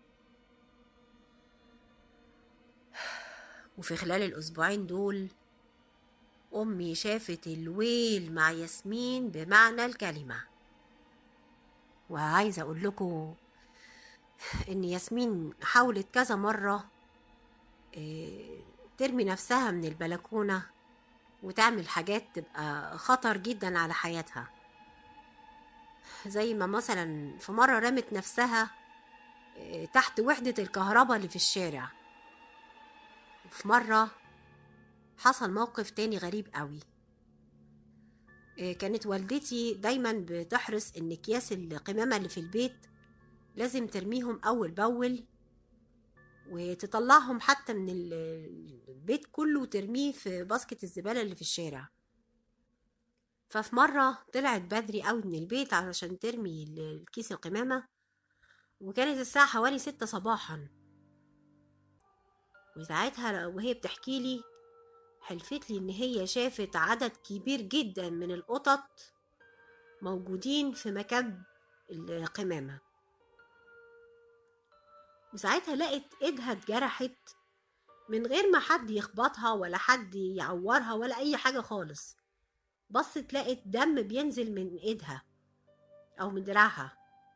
وفي خلال الأسبوعين دول أمي شافت الويل مع ياسمين بمعنى الكلمة وعايزة أقول لكم إن ياسمين حاولت كذا مرة إيه، ترمي نفسها من البلكونة وتعمل حاجات تبقى خطر جدا على حياتها زي ما مثلا في مرة رمت نفسها إيه، تحت وحدة الكهرباء اللي في الشارع وفي مرة حصل موقف تاني غريب قوي إيه، كانت والدتي دايما بتحرص ان اكياس القمامة اللي في البيت لازم ترميهم اول باول وتطلعهم حتى من ال- البيت كله وترميه في باسكت الزبالة اللي في الشارع ففي مرة طلعت بدري قوي من البيت علشان ترمي ال- الكيس القمامة وكانت الساعة حوالي ستة صباحا وساعتها وهي بتحكي لي حلفت لي ان هي شافت عدد كبير جدا من القطط موجودين في مكب القمامة وساعتها لقت ايدها اتجرحت من غير ما حد يخبطها ولا حد يعورها ولا اي حاجة خالص بصت لقت دم بينزل من ايدها او من دراعها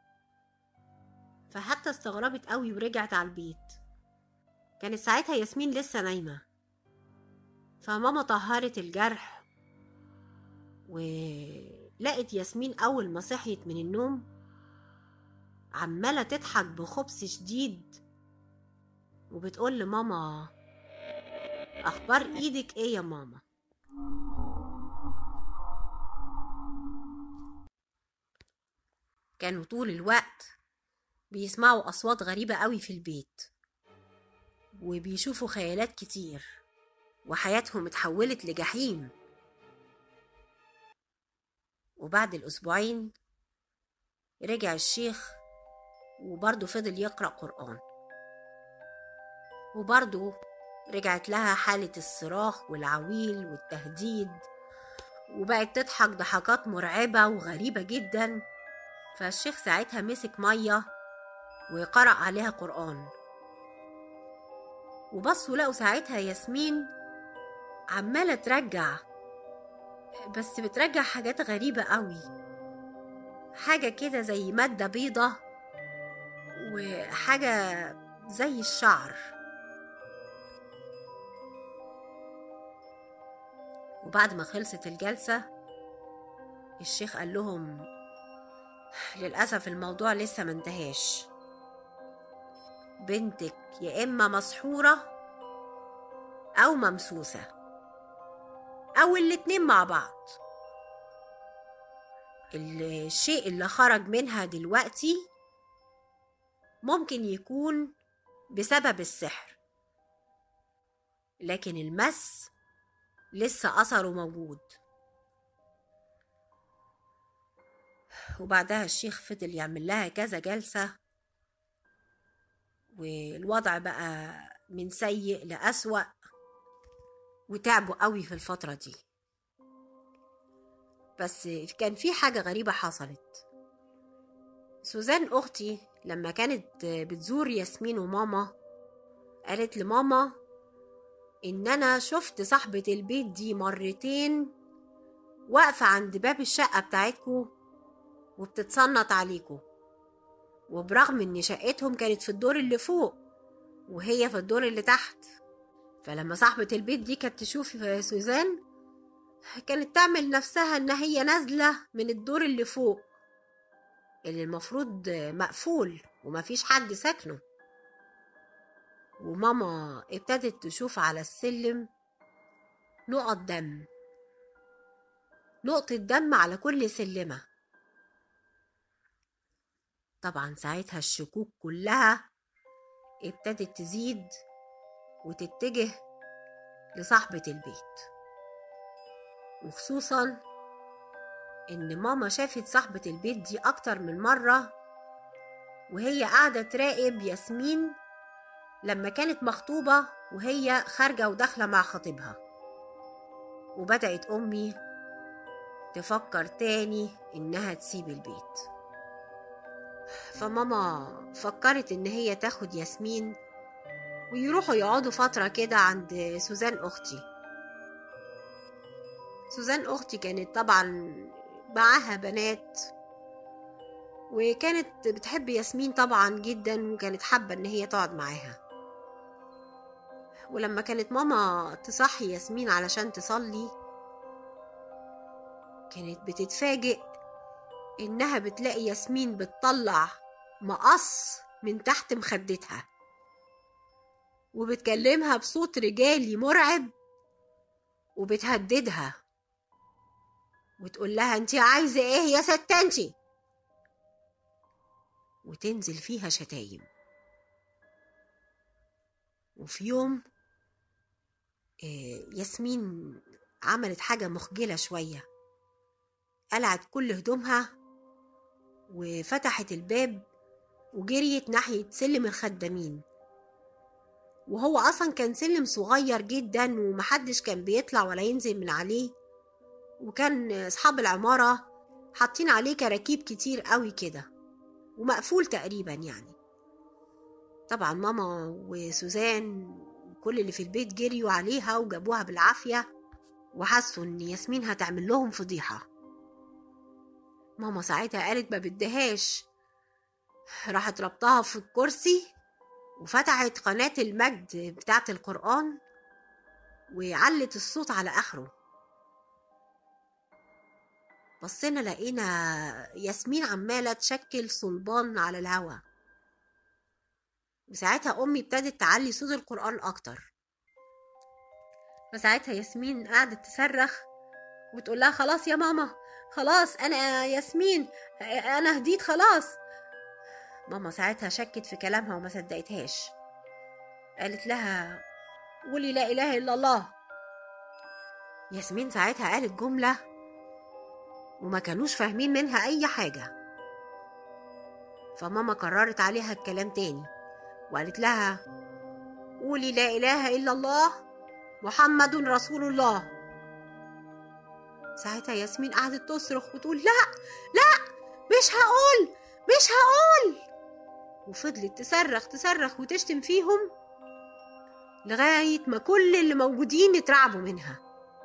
فحتى استغربت قوي ورجعت على البيت كانت ساعتها ياسمين لسه نايمة فماما طهرت الجرح ولقت ياسمين أول ما صحيت من النوم عمالة تضحك بخبث شديد وبتقول لماما أخبار إيدك إيه يا ماما كانوا طول الوقت بيسمعوا أصوات غريبة قوي في البيت وبيشوفوا خيالات كتير وحياتهم اتحولت لجحيم وبعد الأسبوعين رجع الشيخ وبرضه فضل يقرأ قرآن وبرضه رجعت لها حالة الصراخ والعويل والتهديد وبقت تضحك ضحكات مرعبة وغريبة جدا فالشيخ ساعتها مسك مية وقرأ عليها قرآن وبصوا لقوا ساعتها ياسمين عمالة ترجع بس بترجع حاجات غريبة قوي حاجة كده زي مادة بيضة وحاجة زي الشعر وبعد ما خلصت الجلسة الشيخ قال لهم للأسف الموضوع لسه ما انتهاش بنتك يا إما مسحورة أو ممسوسة أو الاتنين مع بعض الشيء اللي خرج منها دلوقتي ممكن يكون بسبب السحر لكن المس لسه أثره موجود وبعدها الشيخ فضل يعمل لها كذا جلسة والوضع بقى من سيء لأسوأ وتعبوا قوي في الفترة دي بس كان في حاجة غريبة حصلت سوزان أختي لما كانت بتزور ياسمين وماما قالت لماما إن أنا شفت صاحبة البيت دي مرتين واقفة عند باب الشقة بتاعتكو وبتتصنت عليكو وبرغم إن شقتهم كانت في الدور اللي فوق وهي في الدور اللي تحت فلما صاحبة البيت دي كانت تشوف سوزان كانت تعمل نفسها إن هي نازلة من الدور اللي فوق اللي المفروض مقفول ومفيش حد ساكنه وماما ابتدت تشوف على السلم نقط دم نقطة دم على كل سلمة طبعا ساعتها الشكوك كلها ابتدت تزيد وتتجه لصاحبة البيت وخصوصا إن ماما شافت صاحبة البيت دي أكتر من مرة وهي قاعدة تراقب ياسمين لما كانت مخطوبة وهي خارجة وداخلة مع خطيبها وبدأت أمي تفكر تاني إنها تسيب البيت فماما فكرت إن هي تاخد ياسمين ويروحوا يقعدوا فترة كده عند سوزان أختي سوزان أختي كانت طبعا معاها بنات وكانت بتحب ياسمين طبعا جدا وكانت حابة إن هي تقعد معاها ولما كانت ماما تصحي ياسمين علشان تصلي كانت بتتفاجئ إنها بتلاقي ياسمين بتطلع مقص من تحت مخدتها وبتكلمها بصوت رجالي مرعب وبتهددها وتقول لها انت عايزة ايه يا ستانتي وتنزل فيها شتايم وفي يوم ياسمين عملت حاجة مخجلة شوية قلعت كل هدومها وفتحت الباب وجريت ناحية سلم الخدامين وهو أصلا كان سلم صغير جدا ومحدش كان بيطلع ولا ينزل من عليه وكان أصحاب العمارة حاطين عليه كراكيب كتير قوي كده ومقفول تقريبا يعني طبعا ماما وسوزان وكل اللي في البيت جريوا عليها وجابوها بالعافية وحسوا إن ياسمين هتعمل لهم فضيحة ماما ساعتها قالت ما بدهاش راحت ربطها في الكرسي وفتحت قناة المجد بتاعة القرآن وعلت الصوت على آخره بصينا لقينا ياسمين عمالة تشكل صلبان على الهوا وساعتها أمي ابتدت تعلي صوت القرآن أكتر فساعتها ياسمين قعدت تصرخ وتقول لها خلاص يا ماما خلاص أنا ياسمين أنا هديت خلاص ماما ساعتها شكت في كلامها وما صدقتهاش قالت لها قولي لا إله إلا الله ياسمين ساعتها قالت جملة وما كانوش فاهمين منها أي حاجة فماما قررت عليها الكلام تاني وقالت لها قولي لا إله إلا الله محمد رسول الله ساعتها ياسمين قعدت تصرخ وتقول لا لا مش هقول مش هقول وفضلت تصرخ تصرخ وتشتم فيهم لغاية ما كل اللي موجودين اترعبوا منها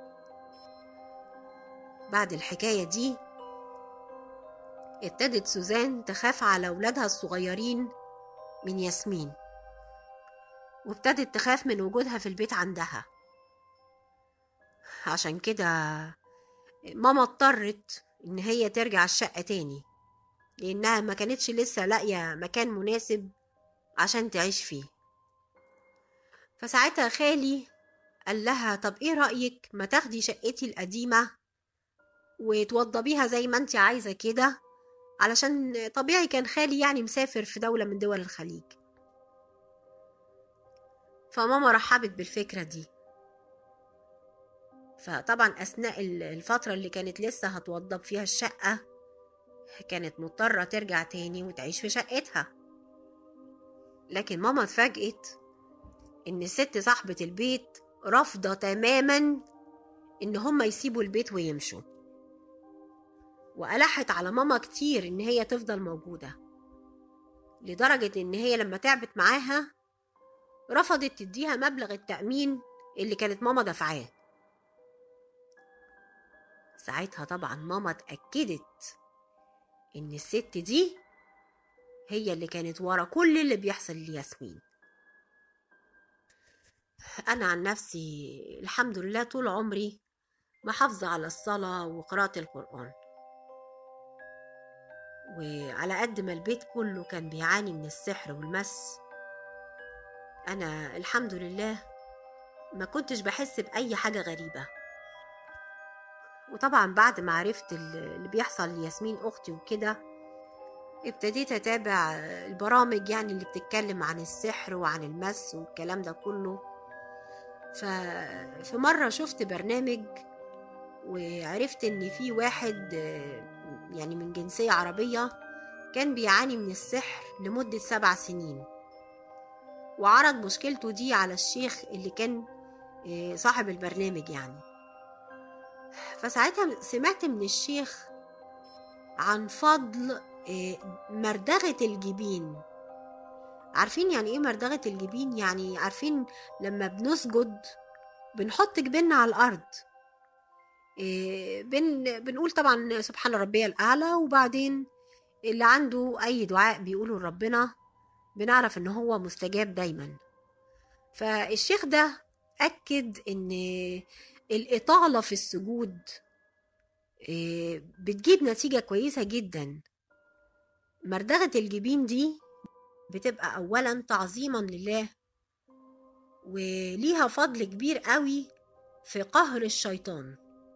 بعد الحكاية دي ابتدت سوزان تخاف على ولادها الصغيرين من ياسمين وابتدت تخاف من وجودها في البيت عندها عشان كده ماما اضطرت ان هي ترجع الشقة تاني لانها ما كانتش لسه لاقية مكان مناسب عشان تعيش فيه فساعتها خالي قال لها طب ايه رأيك ما تاخدي شقتي القديمة وتوضبيها زي ما انت عايزة كده علشان طبيعي كان خالي يعني مسافر في دولة من دول الخليج فماما رحبت بالفكرة دي فطبعا أثناء الفترة اللي كانت لسه هتوضب فيها الشقة كانت مضطرة ترجع تاني وتعيش في شقتها لكن ماما اتفاجئت إن الست صاحبة البيت رافضة تماما إن هما يسيبوا البيت ويمشوا وألحت على ماما كتير إن هي تفضل موجودة لدرجة إن هي لما تعبت معاها رفضت تديها مبلغ التأمين اللي كانت ماما دفعاه ساعتها طبعا ماما اتأكدت إن الست دي هي اللي كانت ورا كل اللي بيحصل لياسمين أنا عن نفسي الحمد لله طول عمري محافظة على الصلاة وقراءة القرآن وعلى قد ما البيت كله كان بيعاني من السحر والمس أنا الحمد لله ما كنتش بحس بأي حاجة غريبة وطبعا بعد ما عرفت اللي بيحصل لياسمين أختي وكده ابتديت أتابع البرامج يعني اللي بتتكلم عن السحر وعن المس والكلام ده كله ففي مرة شفت برنامج وعرفت ان في واحد آه، يعني من جنسية عربية كان بيعاني من السحر لمدة سبع سنين وعرض مشكلته دي على الشيخ اللي كان آه، صاحب البرنامج يعني فساعتها سمعت من الشيخ عن فضل آه، مردغة الجبين عارفين يعني ايه مردغة الجبين يعني عارفين لما بنسجد بنحط جبيننا على الأرض إيه، بن بنقول طبعا سبحان ربي الأعلى وبعدين اللي عنده أي دعاء بيقوله لربنا بنعرف إن هو مستجاب دايما فالشيخ ده أكد إن الإطالة في السجود إيه، بتجيب نتيجة كويسة جدا مردغة الجبين دي بتبقى أولا تعظيما لله وليها فضل كبير قوي في قهر الشيطان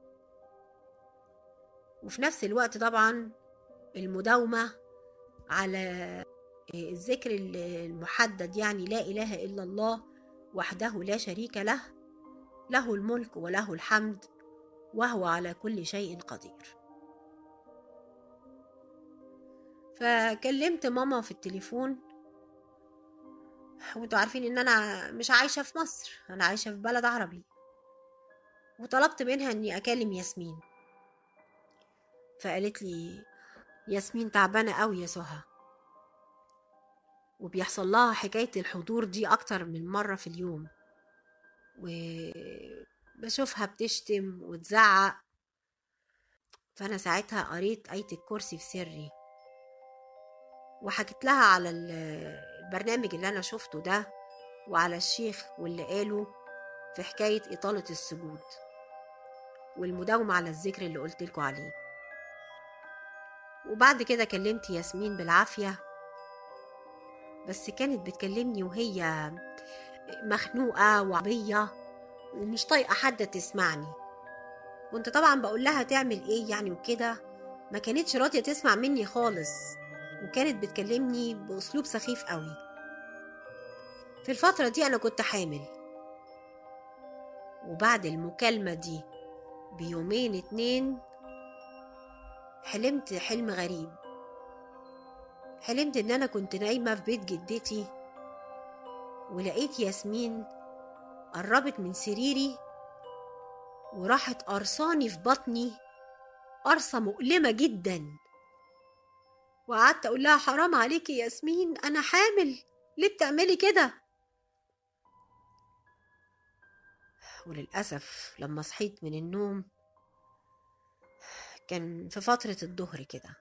وفي نفس الوقت طبعا المداومة على الذكر المحدد يعني لا إله إلا الله وحده لا شريك له له الملك وله الحمد وهو على كل شيء قدير فكلمت ماما في التليفون وانتوا عارفين ان انا مش عايشة في مصر انا عايشة في بلد عربي وطلبت منها اني اكلم ياسمين فقالت لي ياسمين تعبانة قوي يا سهى وبيحصل لها حكاية الحضور دي أكتر من مرة في اليوم وبشوفها بتشتم وتزعق فأنا ساعتها قريت آية الكرسي في سري وحكيت لها على البرنامج اللي أنا شفته ده وعلى الشيخ واللي قاله في حكاية إطالة السجود والمداومة على الذكر اللي قلتلكوا عليه وبعد كده كلمت ياسمين بالعافية بس كانت بتكلمني وهي مخنوقة وعبية ومش طايقة حد تسمعني كنت طبعا بقول لها تعمل ايه يعني وكده ما كانتش راضية تسمع مني خالص وكانت بتكلمني بأسلوب سخيف قوي في الفترة دي أنا كنت حامل وبعد المكالمة دي بيومين اتنين حلمت حلم غريب حلمت ان انا كنت نايمة في بيت جدتي ولقيت ياسمين قربت من سريري وراحت قرصاني في بطني قرصة مؤلمة جدا وقعدت اقول لها حرام عليكي يا ياسمين انا حامل ليه بتعملي كده وللأسف لما صحيت من النوم كان في فترة الظهر كده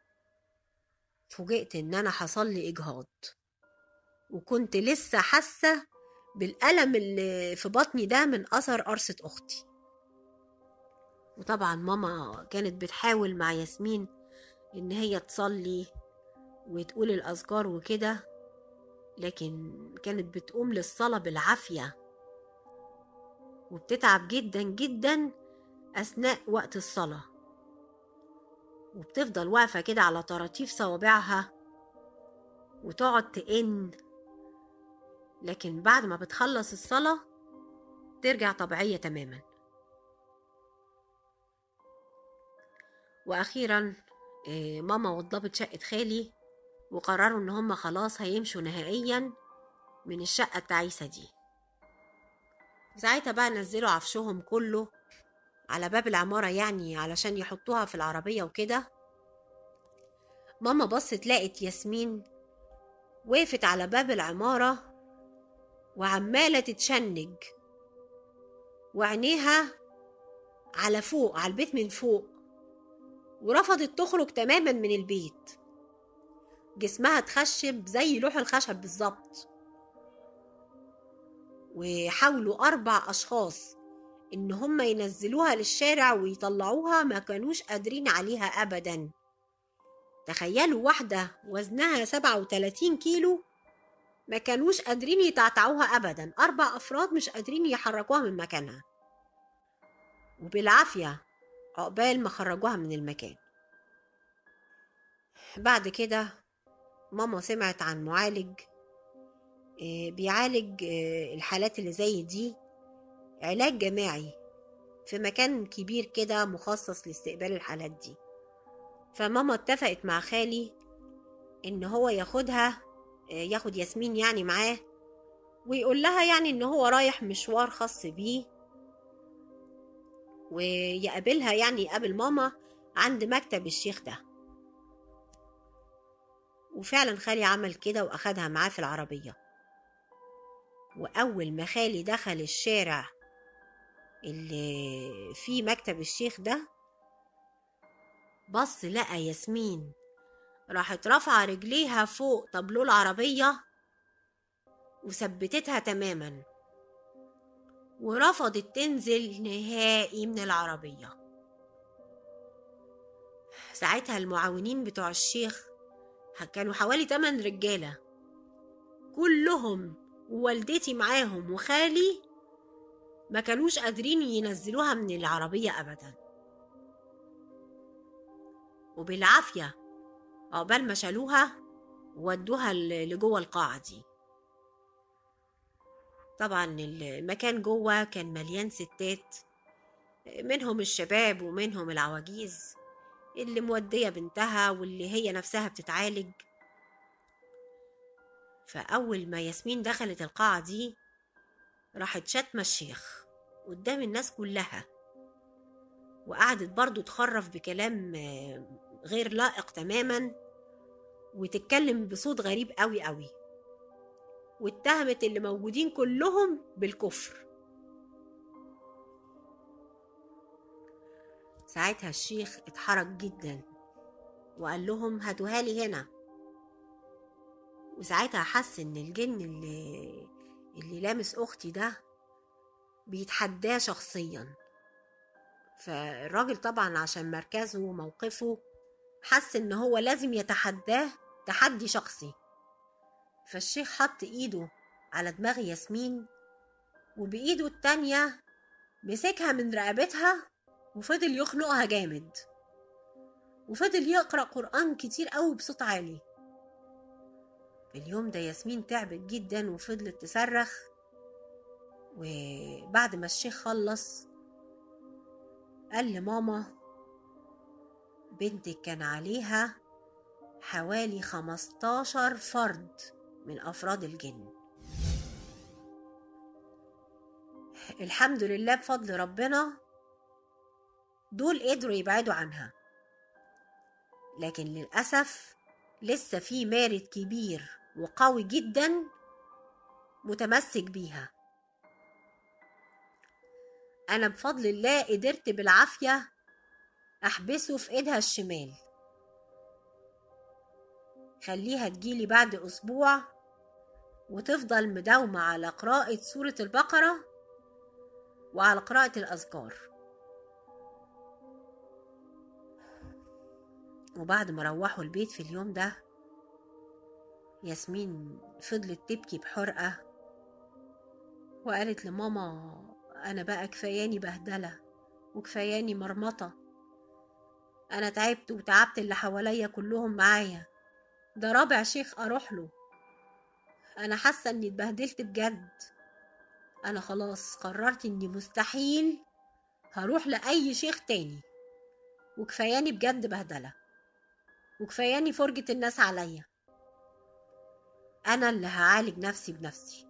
فوجئت ان انا حصل لي اجهاض وكنت لسه حاسة بالألم اللي في بطني ده من أثر قرصة أختي وطبعا ماما كانت بتحاول مع ياسمين إن هي تصلي وتقول الأذكار وكده لكن كانت بتقوم للصلاة بالعافية وبتتعب جدا جدا أثناء وقت الصلاة وبتفضل واقفة كده على طراطيف صوابعها وتقعد تئن لكن بعد ما بتخلص الصلاة ترجع طبيعية تماما وأخيرا آه، ماما وضبت شقة خالي وقرروا إن هما خلاص هيمشوا نهائيا من الشقة التعيسة دي ساعتها بقى نزلوا عفشهم كله على باب العمارة يعني علشان يحطوها في العربية وكده ماما بصت لقت ياسمين وقفت على باب العمارة وعمالة تتشنج وعينيها على فوق على البيت من فوق ورفضت تخرج تماما من البيت جسمها اتخشب زي لوح الخشب بالظبط وحاولوا أربع أشخاص إن هم ينزلوها للشارع ويطلعوها ما كانوش قادرين عليها أبدا تخيلوا واحدة وزنها 37 كيلو ما كانوش قادرين يتعتعوها أبدا أربع أفراد مش قادرين يحركوها من مكانها وبالعافية عقبال ما خرجوها من المكان بعد كده ماما سمعت عن معالج آه، بيعالج آه، الحالات اللي زي دي علاج جماعي في مكان كبير كده مخصص لاستقبال الحالات دي فماما اتفقت مع خالي ان هو ياخدها ياخد ياسمين يعني معاه ويقول لها يعني ان هو رايح مشوار خاص بيه ويقابلها يعني يقابل ماما عند مكتب الشيخ ده وفعلا خالي عمل كده واخدها معاه في العربية واول ما خالي دخل الشارع اللي فيه مكتب الشيخ ده بص لقى ياسمين راحت رافعة رجليها فوق طابلوه العربية وثبتتها تماما ورفضت تنزل نهائي من العربية ساعتها المعاونين بتوع الشيخ كانوا حوالي 8 رجالة كلهم ووالدتي معاهم وخالي ما كانوش قادرين ينزلوها من العربية أبدا وبالعافية عقبال ما شالوها ودوها لجوه القاعة دي طبعا المكان جوه كان مليان ستات منهم الشباب ومنهم العواجيز اللي مودية بنتها واللي هي نفسها بتتعالج فأول ما ياسمين دخلت القاعة دي راحت شتمة الشيخ قدام الناس كلها وقعدت برضو تخرف بكلام غير لائق تماما وتتكلم بصوت غريب قوي قوي واتهمت اللي موجودين كلهم بالكفر ساعتها الشيخ اتحرك جدا وقال لهم هاتوها لي هنا وساعتها حس ان الجن اللي اللي لامس اختي ده بيتحداه شخصيا فالراجل طبعا عشان مركزه وموقفه حس ان هو لازم يتحداه تحدي شخصي فالشيخ حط ايده على دماغ ياسمين وبايده التانية مسكها من رقبتها وفضل يخنقها جامد وفضل يقرأ قرآن كتير قوي بصوت عالي في اليوم ده ياسمين تعبت جدا وفضلت تصرخ وبعد ما الشيخ خلص قال لماما بنتك كان عليها حوالي خمستاشر فرد من أفراد الجن الحمد لله بفضل ربنا دول قدروا يبعدوا عنها لكن للأسف لسه في مارد كبير وقوي جدا متمسك بيها أنا بفضل الله قدرت بالعافية أحبسه في إيدها الشمال خليها تجيلي بعد أسبوع وتفضل مداومة على قراءة سورة البقرة وعلى قراءة الأذكار وبعد ما روحوا البيت في اليوم ده ياسمين فضلت تبكي بحرقة وقالت لماما أنا بقى كفاياني بهدلة وكفاياني مرمطة أنا تعبت وتعبت اللي حواليا كلهم معايا ده رابع شيخ أروح له أنا حاسة إني اتبهدلت بجد أنا خلاص قررت إني مستحيل هروح لأي شيخ تاني وكفاياني بجد بهدلة وكفاياني فرجة الناس عليا أنا اللي هعالج نفسي بنفسي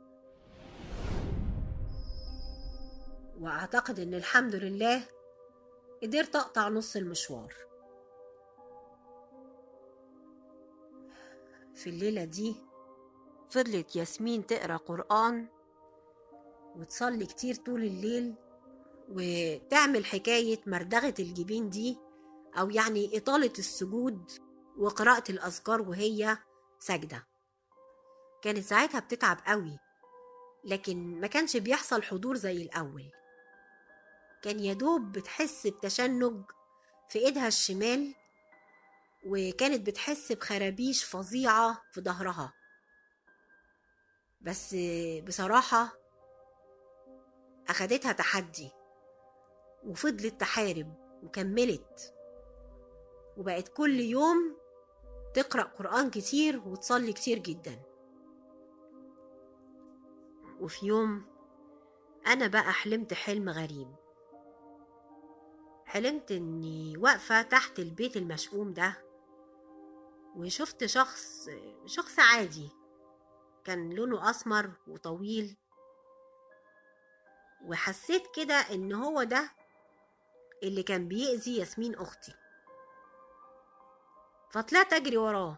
وأعتقد إن الحمد لله قدرت أقطع نص المشوار في الليلة دي فضلت ياسمين تقرأ قرآن وتصلي كتير طول الليل وتعمل حكاية مردغة الجبين دي أو يعني إطالة السجود وقراءة الأذكار وهي ساجدة كانت ساعتها بتتعب قوي لكن ما كانش بيحصل حضور زي الأول كان يدوب بتحس بتشنج في إيدها الشمال وكانت بتحس بخرابيش فظيعة في ظهرها بس بصراحة أخدتها تحدي وفضلت تحارب وكملت وبقت كل يوم تقرأ قرآن كتير وتصلي كتير جدا وفي يوم أنا بقى حلمت حلم غريب حلمت إني واقفة تحت البيت المشؤوم ده وشفت شخص شخص عادي كان لونه أسمر وطويل وحسيت كده إن هو ده اللي كان بيأذي ياسمين أختي فطلعت أجري وراه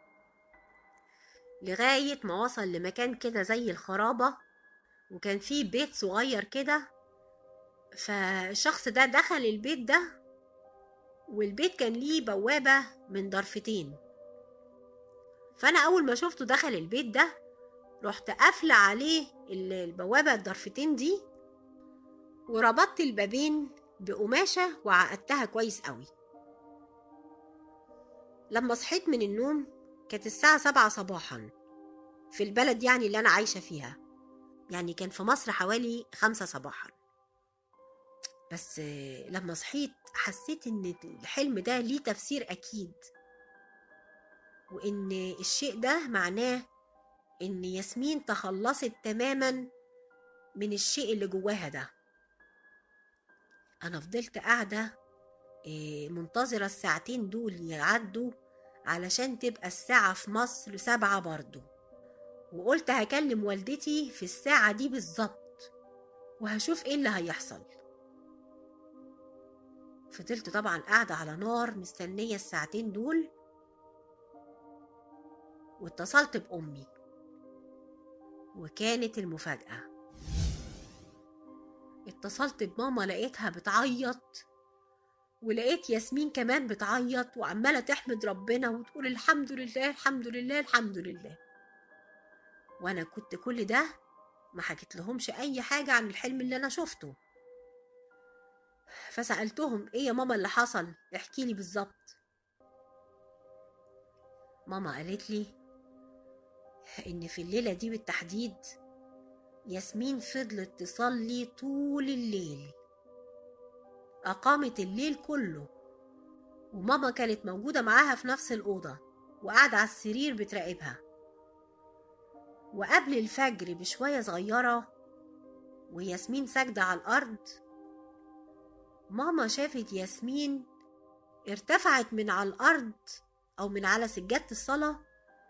لغاية ما وصل لمكان كده زي الخرابة وكان فيه بيت صغير كده فالشخص ده دخل البيت ده والبيت كان ليه بوابة من ضرفتين فأنا أول ما شفته دخل البيت ده رحت قافلة عليه البوابة الضرفتين دي وربطت البابين بقماشة وعقدتها كويس قوي لما صحيت من النوم كانت الساعة سبعة صباحا في البلد يعني اللي أنا عايشة فيها يعني كان في مصر حوالي خمسة صباحا بس لما صحيت حسيت إن الحلم ده ليه تفسير أكيد وإن الشيء ده معناه إن ياسمين تخلصت تماما من الشيء اللي جواها ده أنا فضلت قاعدة منتظرة الساعتين دول يعدوا علشان تبقى الساعة في مصر سبعة برضو وقلت هكلم والدتي في الساعة دي بالظبط وهشوف ايه اللي هيحصل فضلت طبعا قاعدة على نار مستنية الساعتين دول واتصلت بأمي وكانت المفاجأة اتصلت بماما لقيتها بتعيط ولقيت ياسمين كمان بتعيط وعمالة تحمد ربنا وتقول الحمد لله الحمد لله الحمد لله وأنا كنت كل ده ما حكيت لهمش أي حاجة عن الحلم اللي أنا شفته فسألتهم إيه يا ماما اللي حصل احكي لي بالظبط ماما قالت لي إن في الليلة دي بالتحديد ياسمين فضلت تصلي طول الليل أقامت الليل كله وماما كانت موجودة معاها في نفس الأوضة وقاعدة على السرير بتراقبها وقبل الفجر بشوية صغيرة وياسمين ساجدة على الأرض ماما شافت ياسمين ارتفعت من على الأرض أو من على سجادة الصلاة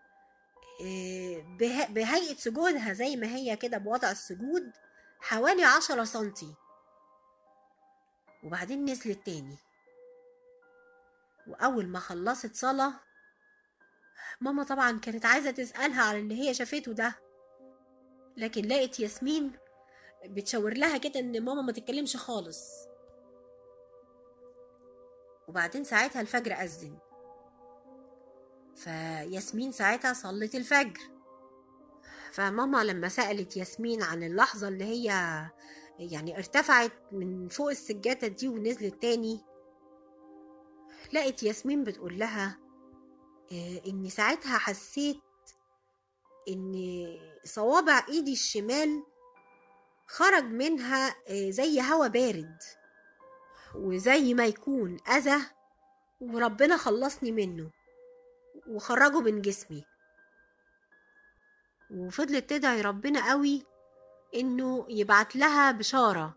بهيئة سجودها زي ما هي كده بوضع السجود حوالي عشرة سنتي وبعدين نزلت تاني وأول ما خلصت صلاة ماما طبعا كانت عايزة تسألها على اللي هي شافته ده لكن لقت ياسمين بتشاور لها كده ان ماما ما تتكلمش خالص وبعدين ساعتها الفجر أذن فياسمين ساعتها صلت الفجر فماما لما سألت ياسمين عن اللحظة اللي هي يعني ارتفعت من فوق السجادة دي ونزلت تاني لقت ياسمين بتقول لها إني ساعتها حسيت إن صوابع إيدي الشمال خرج منها زي هوا بارد وزي ما يكون أذى وربنا خلصني منه وخرجه من جسمي وفضلت تدعي ربنا قوي انه يبعت لها بشاره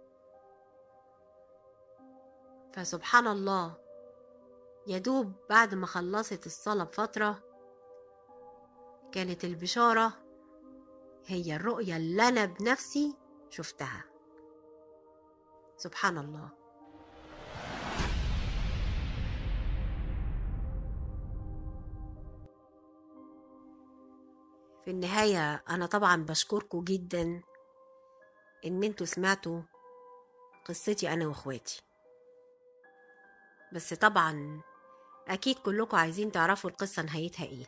فسبحان الله يدوب بعد ما خلصت الصلاه بفتره كانت البشاره هي الرؤيه اللي انا بنفسي شفتها سبحان الله في النهاية أنا طبعا بشكركم جدا إن انتوا سمعتوا قصتي أنا وإخواتي بس طبعا أكيد كلكم عايزين تعرفوا القصة نهايتها إيه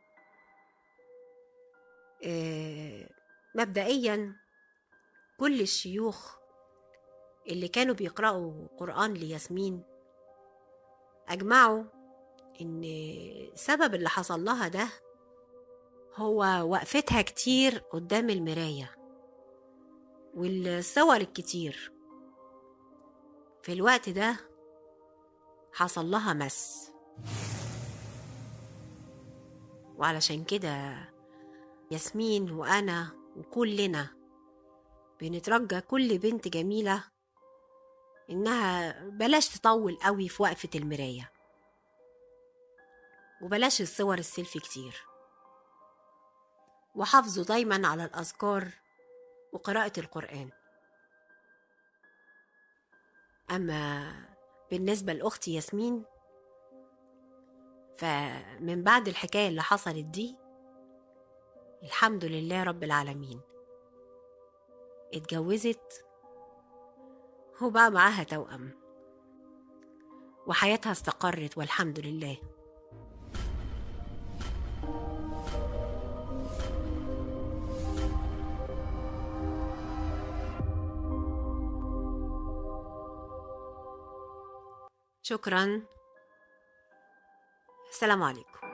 آه مبدئيا كل الشيوخ اللي كانوا بيقرأوا قرآن لياسمين أجمعوا إن سبب اللي حصل لها ده هو وقفتها كتير قدام المراية والصور الكتير في الوقت ده حصل لها مس وعلشان كده ياسمين وأنا وكلنا بنترجى كل بنت جميلة إنها بلاش تطول قوي في وقفة المراية وبلاش الصور السيلفي كتير وحافظوا دايما على الأذكار وقراءة القرآن أما بالنسبة لأختي ياسمين فمن بعد الحكاية اللي حصلت دي الحمد لله رب العالمين اتجوزت وبقى معاها توأم وحياتها استقرت والحمد لله شكرا السلام عليكم